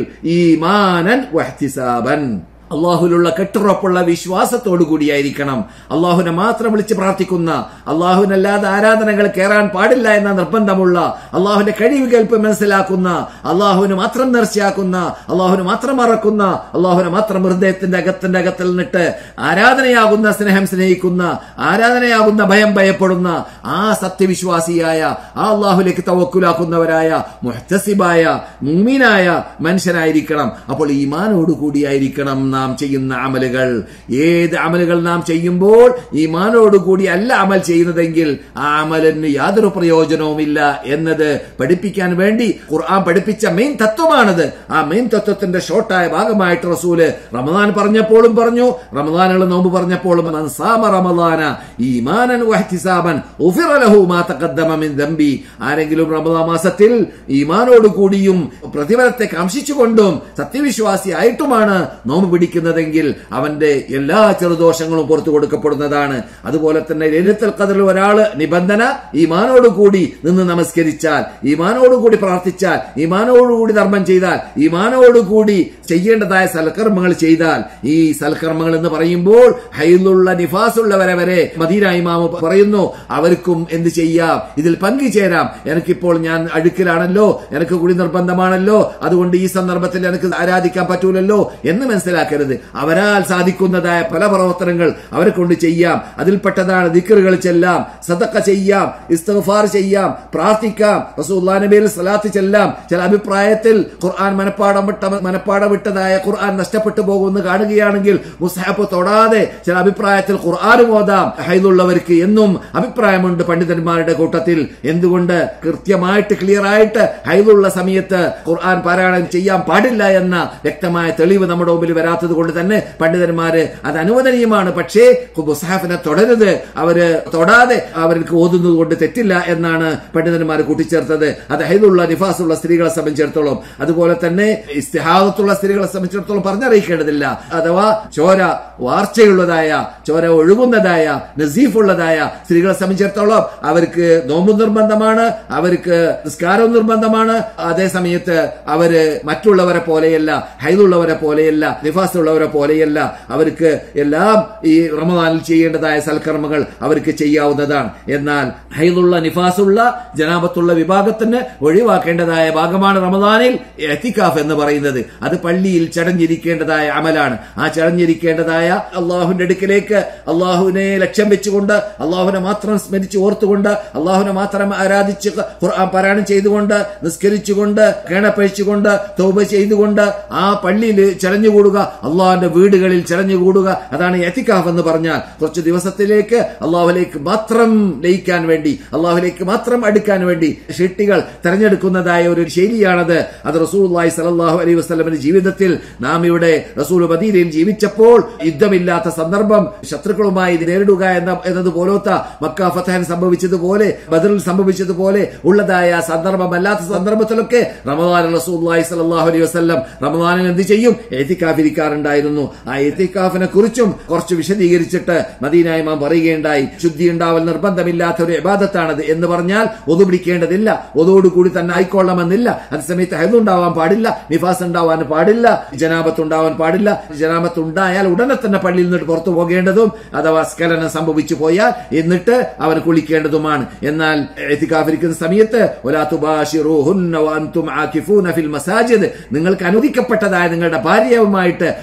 ഈമാനൻ വഹ്തിസാബൻ അള്ളാഹുലുള്ള കെട്ടുറപ്പുള്ള വിശ്വാസത്തോടു കൂടിയായിരിക്കണം അള്ളാഹുവിനെ മാത്രം വിളിച്ച് പ്രാർത്ഥിക്കുന്ന അള്ളാഹുവിനല്ലാതെ ആരാധനകൾ കയറാൻ പാടില്ല എന്ന നിർബന്ധമുള്ള അള്ളാഹുവിന്റെ കഴിവ് കേൾപ്പ് മനസ്സിലാക്കുന്ന അള്ളാഹുവിന് മാത്രം നേർച്ചയാക്കുന്ന അള്ളാഹുവിന് മാത്രം മറക്കുന്ന അള്ളാഹുവിനെ മാത്രം ഹൃദയത്തിന്റെ അകത്തിന്റെ അകത്തിൽ നിന്നിട്ട് ആരാധനയാകുന്ന സ്നേഹം സ്നേഹിക്കുന്ന ആരാധനയാകുന്ന ഭയം ഭയപ്പെടുന്ന ആ സത്യവിശ്വാസിയായ ആ അള്ളാഹുലേക്ക് തവക്കുലാക്കുന്നവരായ മുഹ്തസിബായ മുമീനായ മനുഷ്യനായിരിക്കണം അപ്പോൾ ഈമാനോട് കൂടിയായിരിക്കണം നാം ചെയ്യുന്ന അമലുകൾ ഏത് അമലുകൾ നാം ചെയ്യുമ്പോൾ ഈമാനോട് കൂടി അല്ല അമൽ ചെയ്യുന്നതെങ്കിൽ ആ അമലിന് യാതൊരു പ്രയോജനവുമില്ല എന്നത് പഠിപ്പിക്കാൻ വേണ്ടി ഖുർആൻ പഠിപ്പിച്ച മെയിൻ തത്വമാണത് ആ മെയിൻ തത്വത്തിന്റെ ഷോർട്ടായ ഭാഗമായിട്ട് റസൂല് റമദാൻ പറഞ്ഞപ്പോഴും പറഞ്ഞു റമദാനുള്ള നോമ്പ് പറഞ്ഞപ്പോഴും "മൻ സാമ റമദാന ഈമാനൻ വഹ്തിസാബൻ ഉഫിറ ലഹു മാ തഖദ്ദമ മിൻ ദംബി ആരെങ്കിലും റമദാൻ മാസത്തിൽ ഈമാനോട് കൂടിയും പ്രതിഫലത്തെ കാംക്ഷിച്ചുകൊണ്ടും സത്യവിശ്വാസി ആയിട്ടുമാണ് നോമ്പ് പിടിക്കുന്നതെങ്കിൽ അവന്റെ എല്ലാ ചെറുദോഷങ്ങളും പുറത്തു കൊടുക്കപ്പെടുന്നതാണ് അതുപോലെ തന്നെ ലലിതൽ കതിൽ ഒരാള് നിബന്ധന ഈമാനോട് കൂടി നിന്ന് നമസ്കരിച്ചാൽ ഈമാനോട് കൂടി പ്രാർത്ഥിച്ചാൽ ഈമാനോട് കൂടി ധർമ്മം ചെയ്താൽ ഈമാനോട് കൂടി ചെയ്യേണ്ടതായ സൽക്കർമ്മങ്ങൾ ചെയ്താൽ ഈ സൽക്കർമ്മങ്ങൾ എന്ന് പറയുമ്പോൾ ഹൈലുള്ള നിഫാസുള്ളവരെ വരെ മദീന ഇമാമ് പറയുന്നു അവർക്കും എന്ത് ചെയ്യാം ഇതിൽ പങ്കുചേരാം എനിക്കിപ്പോൾ ഞാൻ അഴുക്കിലാണല്ലോ എനിക്ക് കൂടി നിർബന്ധമാണല്ലോ അതുകൊണ്ട് ഈ സന്ദർഭത്തിൽ എനിക്ക് ആരാധിക്കാൻ പറ്റൂലല്ലോ എന്ന് മനസ്സിലാക്കരുത് അവരാൽ സാധിക്കുന്നതായ പല പ്രവർത്തനങ്ങൾ അവരെ കൊണ്ട് ചെയ്യാം അതിൽപ്പെട്ടതാണ് ദിക്കറുകൾ ചെല്ലാം സദക്ക ചെയ്യാം ഇസ്തഫാർ ചെയ്യാം പ്രാർത്ഥിക്കാം റസൂല്ലാ നബിയിൽ സലാത്ത് ചെല്ലാം ചില അഭിപ്രായത്തിൽ ഖുർആൻ മനപ്പാടം വിട്ട മനപ്പാടം വിട്ടതായ ഖുർആൻ നഷ്ടപ്പെട്ടു പോകുമെന്ന് കാണുകയാണെങ്കിൽ മുസ്ഹാബ് തൊടാതെ ചില അഭിപ്രായത്തിൽ ഖുർആാനും ഓതാം ഹൈദുള്ളവർക്ക് എന്നും അഭിപ്രായമുണ്ട് പണ്ഡിതന്മാരുടെ കൂട്ടത്തിൽ എന്തുകൊണ്ട് കൃത്യമായിട്ട് ക്ലിയർ ആയിട്ട് ഹൈദുള്ള സമയത്ത് ഖുർആൻ പാരായണം ചെയ്യാൻ പാടില്ല എന്ന വ്യക്തമായ തെളിവ് നമ്മുടെ മുമ്പിൽ വരാത്തത് കൊണ്ട് തന്നെ പണ്ഡിതന്മാര് അത് അനുവദനീയമാണ് പക്ഷേ മുസ്ഹാഫിനെ തുടരുത് അവര് തൊടാതെ അവർക്ക് ഓതുന്നത് കൊണ്ട് തെറ്റില്ല എന്നാണ് പണ്ഡിതന്മാർ കൂട്ടിച്ചേർത്തത് അത് ഹൈദുള്ള നിഫാസുള്ള സ്ത്രീകളെ സംബന്ധിച്ചിടത്തോളം അതുപോലെ തന്നെ ഇസ്തിഹാദത്തുള്ള സ്ത്രീകളെ സംബന്ധിച്ചിടത്തോളം പറഞ്ഞറിയിക്കേണ്ടതില്ല അഥവാ ചോര വാർച്ചയുള്ളതായ ചോര ഒഴുകുന്നതായ നസീഫുള്ളതായ സ്ത്രീകളെ സംബന്ധിച്ചിടത്തോളം അവർക്ക് നോമ്പ് നിർബന്ധമാണ് അവർക്ക് നിസ്കാരവും നിർബന്ധമാണ് അതേ സമയത്ത് അവര് മറ്റുള്ളവരെ പോലെയല്ല ഹൈദുള്ളവരെ പോലെയല്ല നിഫാസുള്ളവരെ പോലെയല്ല അവർക്ക് എല്ലാം ഈ റമദാനിൽ ചെയ്യേണ്ടതായ സൽക്കർമ്മങ്ങൾ അവർക്ക് ചെയ്യാവുന്നതാണ് എന്നാൽ ഹൈദുള്ള നിഫാസുള്ള ജനാപത്തുള്ള വിഭാഗത്തിന് ഒഴിവാക്കേണ്ടതായ ഭാഗമാണ് റമദാനിൽ എത്തിക്കാഫ് എന്ന് പറയുന്നത് അത് പള്ളിയിൽ ചടഞ്ഞിരിക്കേണ്ടതായ അമലാണ് ആ ചടഞ്ഞിരിക്കേണ്ടതായ അള്ളാഹുവിന്റെ അടുക്കിലേക്ക് അള്ളാഹുവിനെ ലക്ഷ്യം വെച്ചുകൊണ്ട് അള്ളാഹുവിനെ മാത്രം സ്മരിച്ച് ഓർത്തുകൊണ്ട് അള്ളാഹുവിനെ മാത്രം ആരാധിച്ച് ഖുർആൻ പാരായണം ചെയ്തുകൊണ്ട് നിസ്കരിച്ചുകൊണ്ട് കേണപ്പഴിച്ചുകൊണ്ട് തൗബ ചെയ്തുകൊണ്ട് ആ പള്ളിയിൽ ചടഞ്ഞുകൂടുക അള്ളാഹുവിന്റെ വീടുകളിൽ ചടഞ്ഞുകൂടുക അതാണ് എത്തിക്കാഫ് എന്ന് പറഞ്ഞാൽ കുറച്ച് ദിവസത്തിലേക്ക് അള്ളാഹുലേക്ക് മാത്രം ലയിക്കാൻ വേണ്ടി അള്ളാഹുലേക്ക് മാത്രം അടുക്കാൻ വേണ്ടി ഷിട്ടികൾ തെരഞ്ഞെടുക്കുന്നതായ ഒരു ശൈലിയാണത് അത് റസൂൽ സലല്ലാഹു അലൈഹി വസ്ലമിന്റെ ജീവിതത്തിൽ നാം ഇവിടെ റസൂൽ മദീനയിൽ ജീവിച്ചപ്പോൾ യുദ്ധമില്ലാത്ത സന്ദർഭം ശത്രുക്കളുമായി നേരിടുക എന്ന എന്നത് പോലത്തെ മക്ക ഫത്തഹൻ സംഭവിച്ചതുപോലെ ബദറിൽ സംഭവിച്ചതുപോലെ ഉള്ളതായ സന്ദർഭമല്ലാത്ത സന്ദർഭത്തിലൊക്കെ റമദാൻ റസൂൽ സലല്ലാഹു അലൈഹി വസ്ലം റമദാനിൽ എന്ത് ചെയ്യും എത്തിക്കാഫിരിക്കാറുണ്ടായിരുന്നു ആ എത്തിക്കാഫിനെ കുറിച്ചും കുറച്ച് വിശദീകരിച്ചിട്ട് മദീന ഇമാം പറയുകയുണ്ടായി ശുദ്ധി ഉണ്ടാവൽ നിർബന്ധമില്ലാത്ത ഒരു ഇബാദത്താണത് എന്ന് പറഞ്ഞാൽ ഒതു പിടിക്കേണ്ടതില്ല ഒതോടുകൂടി തന്നെ ആയിക്കൊള്ളണമെന്നില്ല അതേസമയത്ത് ഹെതുണ്ടാവാൻ പാടില്ല നിഫാസ് ഉണ്ടാവാൻ പാടില്ല ജനാപത്ത് ഉണ്ടാവാൻ പാടില്ല ജനാപത്ത് ഉണ്ടായാൽ ഉടനെ തന്നെ പള്ളിയിൽ നിന്നിട്ട് പുറത്തു പോകേണ്ടതും അഥവാ സ്ഖലനം സംഭവിച്ചു പോയാൽ എന്നിട്ട് അവൻ കുളിക്കേണ്ടതുമാണ് എന്നാൽ എത്തിക്കാഫിരിക്കുന്ന സമയത്ത് ഒലാ തുബാശിറൂഹുന്ന വഅൻതും ആകിഫൂന ഫിൽ മസാജിദ് നിങ്ങൾക്ക് അനുവദിക്കപ്പെട്ടതായ നിങ്ങളുടെ ഭാര്യയുമായിട്ട്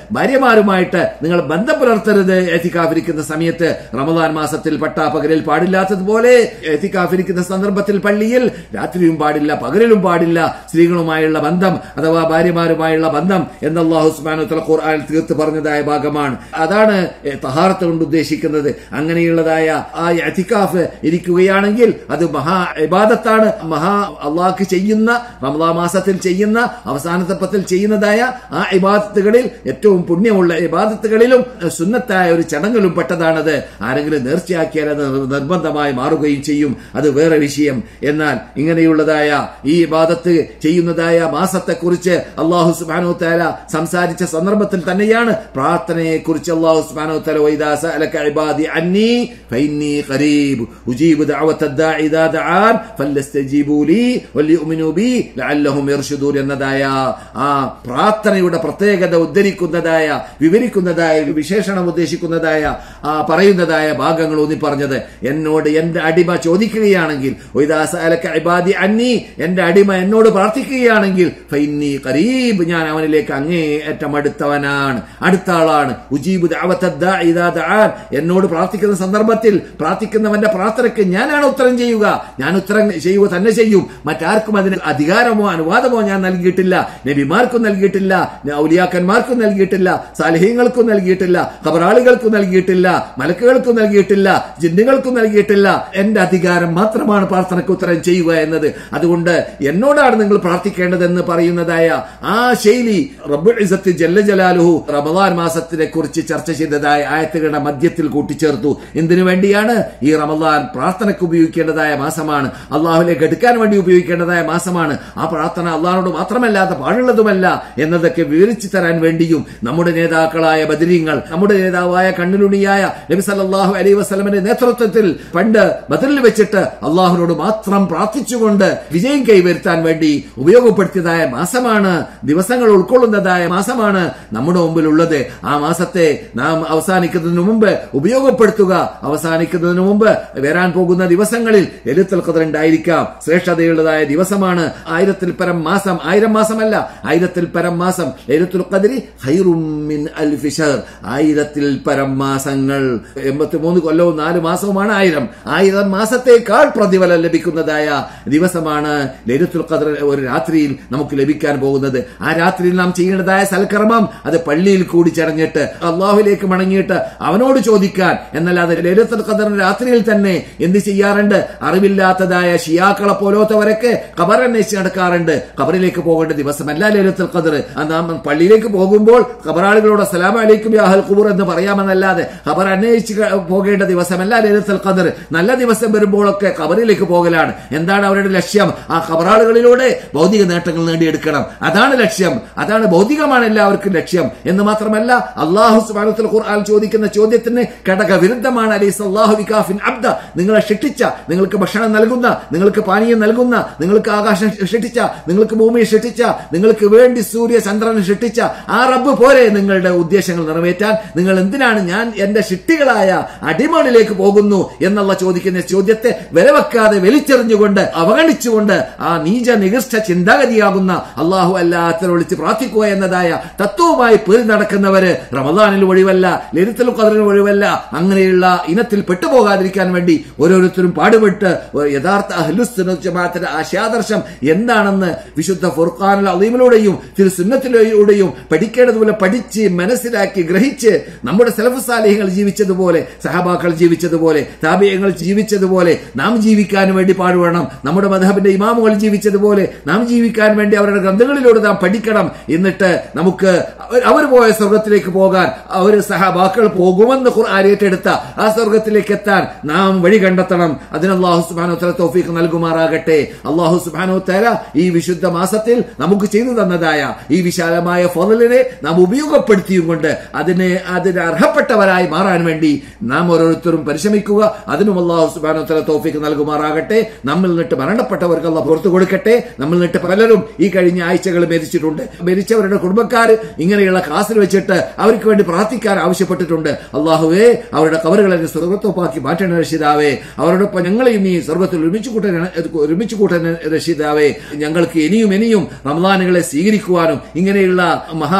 ഭാര്യമാരുമായിട്ട് നിങ്ങൾ ബന്ധം പുലർത്തരുത് എത്തിക്കാഫിരിക്കുന്ന സമയത്ത് റമദാൻ മാസത്തിൽ പട്ടാ പകലിൽ പാടില്ലാത്തതുപോലെ എത്തിക്കാഫിരിക്കുന്ന സന്ദർഭത്തിൽ പള്ളിയിൽ രാത്രിയും പാടില്ല പകലിലും പാടില്ല സ്ത്രീകളുമായുള്ള ബന്ധം അഥവാ ഭാര്യമാരുമായുള്ള ബന്ധം എന്ന് അള്ളാഹു സുബ്ഹാനഹു വതആല ഖുർആനിൽ തീർത്ത് പറഞ്ഞതായ ഭാഗമാണ് അതാണ് തഹാറത്ത് കൊണ്ട് ഉദ്ദേശിക്കുന്നത് അങ്ങനെയുള്ളതായ ആ എത്തിക്കാഫ് ഇരിക്കുകയാണെങ്കിൽ അത് മഹാ ഇബാദത്താണ് മഹാ അള്ളാഹ്ക്ക് ചെയ്യുന്ന റമദാ മാസത്തിൽ ചെയ്യുന്ന അവസാനത്തെ പത്തിൽ ചെയ്യുന്നതായ ആ ഇബാദത്തുകളിൽ ഏറ്റവും പുണ്യമുള്ള ഇബാദത്തുകളിലും സുന്നത്തായ ഒരു ചടങ്ങിലും പെട്ടതാണത് ആരെങ്കിലും നേർച്ചയാക്കിയാൽ അത് നിർബന്ധമായി മാറുകയും ചെയ്യും അത് വേറെ വിഷയം എന്നാൽ ഇങ്ങനെയുള്ളതായ ഈ ഇബാദത്ത് ചെയ്യുന്നതായ മാസത്തെക്കുറിച്ച് അള്ളാഹു സുബാനോ താല സംസാരിച്ച സന്ദർഭത്തിൽ തന്നെയാണ് പ്രാർത്ഥനയെ കുറിച്ച് അള്ളാഹു സുബാനോ താല വൈദാസ അലക ഇബാദി അന്നി ഫൈന്നി ഖരീബ് ഉജീബു ദഅവത ദാഇ ഇദാ ദആൻ ഫല്ലസ്തജീബു ലീ വലിയുമിനു ബി ലഅല്ലഹും യർഷുദൂൻ എന്നതായ ആ പ്രാർത്ഥനയുടെ പ്രത്യേകത ഉദ്ധരിക്കുന്നതായ വിവരിക്കുന്നതായ ഒരു വിശേഷണം ഉദ്ദേശിക്കുന്നതായ ആ പറയുന്നതായ ഭാഗങ്ങൾ ഊന്നി പറഞ്ഞത് എന്നോട് എന്റെ അടിമ ചോദിക്കുകയാണെങ്കിൽ വൈദാസ അലക ഇബാദി അന്നി എന്റെ അടിമ എന്നോട് പ്രാർത്ഥിക്കുകയാണെങ്കിൽ ഫൈന്നി ഖരീബ് ഞാൻ അവനിലേക്ക് അങ്ങേയറ്റം അടുത്തവനാണ് അടുത്ത ആളാണ് ഉജീബു ദഅവത ദാഇ ഇദാ ദആൻ എന്നോട് പ്രാർത്ഥിക്കുന്ന സന്ദർഭത്തിൽ പ്രാർത്ഥിക്കുന്നവന്റെ പ്രാർത്ഥനയ്ക്ക് ഞാനാണ് ഉത്തരം ചെയ്യുക ഞാൻ ഉത്തരം ചെയ്യുക തന്നെ ചെയ്യും മറ്റാർക്കും അതിന് അധികാരമോ അനുവാദമോ ഞാൻ നൽകിയിട്ടില്ല നബിമാർക്കും നൽകിയിട്ടില്ല ഔലിയാക്കന്മാർക്കും നൽകിയിട്ടില്ല സാലിഹ്യങ്ങൾക്കും നൽകിയിട്ടില്ല ഖബറാളികൾക്കും നൽകിയിട്ടില്ല മലക്കുകൾക്കും നൽകിയിട്ടില്ല ജിന്നുകൾക്കും നൽകിയിട്ടില്ല എന്റെ അധികാരം മാത്രമാണ് പ്രാർത്ഥനയ്ക്ക് ഉത്തരം ചെയ്യുക എന്നത് അതുകൊണ്ട് എന്നോടാണ് നിങ്ങൾ പ്രാർത്ഥിക്കേണ്ടതെന്ന് പറയുന്നതായ ആ ശൈലി റബ്ബുൽ ഇസത്ത് ജല്ല ജലാലുഹു റമദാൻ മാസത്തിനെ കുറിച്ച് ചർച്ച ചെയ്തതായ ആയത്തുകളുടെ മധ്യത്തിൽ കൂട്ടിച്ചേർത്തു എന്തിനു വേണ്ടിയാണ് ഈ റമദാൻ പ്രാർത്ഥനയ്ക്ക് ഉപയോഗിക്കേണ്ടതായ മാസമാണ് അള്ളാഹുലേക്ക് എടുക്കാൻ വേണ്ടി ഉപയോഗിക്കേണ്ടതായ മാസമാണ് ആ പ്രാർത്ഥന അള്ളാഹിനോട് മാത്രമല്ലാതെ പാടുള്ളതുമല്ല എന്നതൊക്കെ വിവരിച്ചു തരാൻ വേണ്ടിയും നമ്മുടെ നേതാക്കളായ ബദരീങ്ങൾ നമ്മുടെ നേതാവായ കണ്ണിലുണിയായ നബി സല്ലല്ലാഹു അലൈഹി വസല്ലമയുടെ നേതൃത്വത്തിൽ പണ്ട് ബദറിൽ വെച്ചിട്ട് അള്ളാഹുനോട് മാത്രം പ്രാർത്ഥിച്ചുകൊണ്ട് വിജയം കൈവരുത്താൻ വേണ്ടി ഉപയോഗപ്പെടുത്തിയതായ മാസമാണ് ദിവസങ്ങൾ ഉൾക്കൊള്ളുന്നതായ മാസമാണ് നമ്മുടെ മുമ്പിലുള്ളത് ആ മാസത്തെ നാം അവസാനിക്കുന്നതിന് മുമ്പ് ഉപയോഗപ്പെടുത്തുക അവസാനിക്കുന്നതിന് മുമ്പ് വരാൻ പോകുന്ന ദിവസങ്ങളിൽ എലുത്തൽ ഖദർ ഉണ്ടായിരിക്കാം ശ്രേഷ്ഠതയുള്ളതായ ദിവസമാണ് ആയിരത്തിൽ പരം മാസം ആയിരം മാസമല്ല ആയിരത്തിൽ പരം മാസം എലുത്തുൽ ഖദരി ഖൈറും മിൻ അൽഫി ഷഹർ ആയിരത്തിൽ പരം മാസങ്ങൾ എൺപത്തി മൂന്ന് കൊല്ലവും നാല് മാസവുമാണ് ആയിരം ആയിരം മാസത്തേക്കാൾ പ്രതിഫലം ലഭിക്കുന്നതായ ദിവസമാണ് ലൈലത്തുൽ ഖദർ ഒരു രാത്രിയിൽ നമുക്ക് ലഭിക്കാൻ പോകുന്നത് ആ രാത്രിയിൽ നാം ചെയ്യേണ്ടതായ സൽക്കർമ്മം അത് പള്ളിയിൽ കൂടി ചടഞ്ഞിട്ട് അള്ളാഹുലേക്ക് മടങ്ങിയിട്ട് അവനോട് ചോദിക്കാൻ എന്നല്ലാതെ ലൈലത്തുൽ ഖദർ രാത്രിയിൽ തന്നെ എന്ത് ചെയ്യാറുണ്ട് അറിവില്ലാത്തതായ ഷിയാക്കളെ പോലോത്തവരൊക്കെ ഖബർ അന്വേഷിച്ച് നടക്കാറുണ്ട് ഖബറിലേക്ക് പോകേണ്ട ദിവസമല്ല ലൈലത്തുൽ ഖദർ നാം പള്ളിയിലേക്ക് പോകുമ്പോൾ ഖബറാളികളോട് അസ്സലാമു അലൈക്കും യാ അഹൽ ഖുബൂർ എന്ന് പറയാമെന്നല്ലാതെ ഖബർ അന്വേഷിച്ച് ക- പോകേണ്ട ദിവസമല്ല ലൈലത്തുൽ ഖദർ നല്ല ദിവസം വരുമ്പോഴൊക്കെ ഖബറിലേക്ക് പോകലാണ് എന്താണ് അവരുടെ ലക്ഷ്യം ആ ഖബറാളുകളിലൂടെ ഭൗതിക നേട്ടങ്ങൾ നേടിയെടുക്കണം അതാണ് ലക്ഷ്യം അതാണ് ഭൗതികമാണ് എല്ലാവർക്കും ലക്ഷ്യം എന്ന് മാത്രമല്ല അള്ളാഹു സുബ്ഹാനഹു ഖുർആൻ ചോദിക്കുന്ന ചോദ്യത്തിന് ഘടക വിരുദ്ധമാണ് അലൈസ് അള്ളാഹു വികാഫിൻ അബ്ദ നിങ്ങളെ ഷിട്ടിച്ച നിങ്ങൾക്ക് ഭക്ഷണം നൽകുന്ന നിങ്ങൾക്ക് പാനീയം നൽകുന്ന നിങ്ങൾക്ക് ആകാശം ഷിട്ടിച്ച നിങ്ങൾക്ക് ഭൂമിയെ ഷിട്ടിച്ച നിങ്ങൾക്ക് വേണ്ടി സൂര്യ ചന്ദ്രനെ ഷിട്ടിച്ച ആ റബ്ബ് പോരെ നിങ്ങളുടെ ഉദ്ദേശങ്ങൾ നിറവേറ്റാൻ നിങ്ങൾ എന്തിനാണ് ഞാൻ എന്റെ ഷിട്ടികളായ അടിമകളിലേക്ക് പോകുന്നു എന്നുള്ള ചോദിക്കുന്ന ചോദ്യത്തെ വിലവെക്കാതെ വലിച്ചെറിഞ്ഞുകൊണ്ട് അവഗണിച്ചുകൊണ്ട് ആ നീച നികൃഷ്ട ചിന്താഗതിയാകുന്ന അള്ളാഹു അല്ലാത്തവരെ വിളിച്ച് പ്രാർത്ഥിക്കുക എന്നതായ തത്വവുമായി പേര് നടക്കുന്നവര് റമദാനിൽ ഒഴിവല്ല ലലിതൽ ഖദറിന് ഒഴിവല്ല അങ്ങനെയുള്ള ഇനത്തിൽ പെട്ടുപോകാതിരിക്കാൻ വേണ്ടി ഓരോരുത്തരും പാടുപെട്ട് ഒരു യഥാർത്ഥ അഹ്ലുസ്സുന്ന ജമാഅത്തിന്റെ ആശയാദർശം എന്താണെന്ന് വിശുദ്ധ ഫുർഖാനുൽ അലീമിലൂടെയും തിരുസുന്നത്തിലൂടെയും പഠിക്കേണ്ടതുപോലെ പഠിച്ച് മനസ്സിലാക്കി ഗ്രഹിച്ച് നമ്മുടെ സലഫ് സാലിഹ്യങ്ങൾ ജീവിച്ചതുപോലെ സഹബാക്കൾ ജീവിച്ചതുപോലെ താപിയങ്ങൾ ജീവിച്ചതുപോലെ നാം ജീവിക്കാൻ വേണ്ടി പാടുപെടണം നമ്മുടെ മധബിന്റെ ഇമാമുകൾ ജീവിച്ചതുപോലെ നാം ജീവിക്കാൻ വേണ്ടി അവരുടെ ഗ്രന്ഥങ്ങളിലൂടെ നാം പഠിക്കണം എന്നിട്ട് നമുക്ക് അവർ- അവർ പോയ സ്വർഗത്തിലേക്ക് പോകാൻ അവർ സഹബാക്കൾ പോകുമെന്ന് ഖുർആൻ ഏറ്റെടുത്ത ആ സ്വർഗത്തിലേക്ക് എത്താൻ നാം വഴി കണ്ടെത്തണം അതിന് അള്ളാഹു സുബാനോ തല തോഫീക്ക് നൽകുമാറാകട്ടെ അള്ളാഹു സുബാനോ തല ഈ വിശുദ്ധ മാസത്തിൽ നമുക്ക് ചെയ്തു തന്നതായ ഈ വിശാലമായ ഫضലിനെ നാം ഉപയോഗപ്പെടുത്തിയും കൊണ്ട് അതിന് അതിന് അർഹപ്പെട്ടവരായി മാറാൻ വേണ്ടി നാം ഓരോരുത്തരും പരിശ്രമിക്കുക അതിനും അള്ളാഹു സുബാനോ തല തോഫീക്ക് നൽകുമാറാകട്ടെ നമ്മിൽ നിന്നിട്ട് മരണപ്പെട്ടവർക്ക് അള്ളാഹ് പുറത്തു കൊടുക്കട്ടെ നമ്മിൽ നിന്നിട്ട് പലരും ഈ കഴിഞ്ഞ ആഴ്ചകൾ മരിച്ചിട്ടുണ്ട് മരിച്ചവരുടെ കുടുംബക്കാർ ഇങ്ങനെയുള്ള ക്ലാസ്സിൽ വെച്ചിട്ട് അവർക്ക് വേണ്ടി പ്രാർത്ഥിക്കാൻ ആവശ്യപ്പെട്ടിട്ടുണ്ട് അള്ളാഹുവേ അവരുടെ കവറുകളെ നീ സ്വർഗത്തോപ്പാക്കി മാറ്റണ രക്ഷിതാവേ അവരോടൊപ്പം ഞങ്ങളെയും നീ സ്വർഗത്തിൽ ഒരുമിച്ച് കൂട്ടാൻ ഒരുമിച്ച് കൂട്ടാൻ രക്ഷിതാവേ ഞങ്ങൾക്ക് ഇനിയും ഇനിയും റമദാനുകളെ സ്വീകരിക്കുവാനും ഇങ്ങനെയുള്ള മഹാ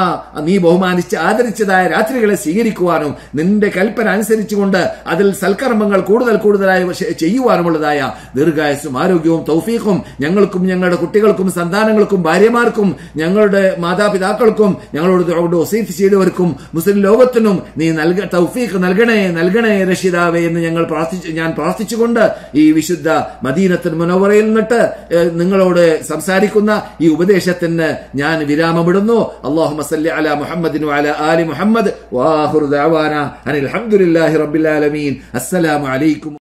നീ ബഹുമാനിച്ച് ആദരിച്ചതായ രാത്രികളെ സ്വീകരിക്കുവാനും നിന്റെ കൽപ്പന അനുസരിച്ചുകൊണ്ട് അതിൽ സൽക്കർമ്മങ്ങൾ കൂടുതൽ കൂടുതലായി ശ- ചെയ്യുവാനുമുള്ളതായ ദീർഘായുസും ആരോഗ്യവും തൗഫീഖും ഞങ്ങൾക്കും ഞങ്ങളുടെ കുട്ടികൾക്കും സന്താനങ്ങൾക്കും ഭാര്യമാർക്കും ഞങ്ങളുടെ മാതാപിതാക്കൾക്കും ഞങ്ങളോട് കൊണ്ട് ഒസീഫ് ചെയ്തവർക്കും മുസ്ലിം ലോകത്തിനും നീ നൽക തൗഫീഖ് നൽകണേ നൽകണേ രക്ഷിതാവേ എന്ന് ഞങ്ങൾ പ്രാർത്ഥിച്ചു ഞാൻ പ്രാർത്ഥിച്ചുകൊണ്ട് ഈ വിശുദ്ധ മദീനത്തിന് മുനവറയിൽ നിന്നിട്ട് ഏഹ്, നിങ്ങളോട് സംസാരിക്കുന്ന ഈ ഉപദേശത്തിന് ഞാൻ വിരാമമിടുന്നു അള്ളാഹു മസല്ലി അല മുഹമ്മദിനു അല ആലി മുഹമ്മദ് വാഹുർ ദഅവാന അനിൽ ഹംദുലില്ലാഹി റബ്ബിൽ ആലമീൻ അസ്സലാമു അലൈക്കും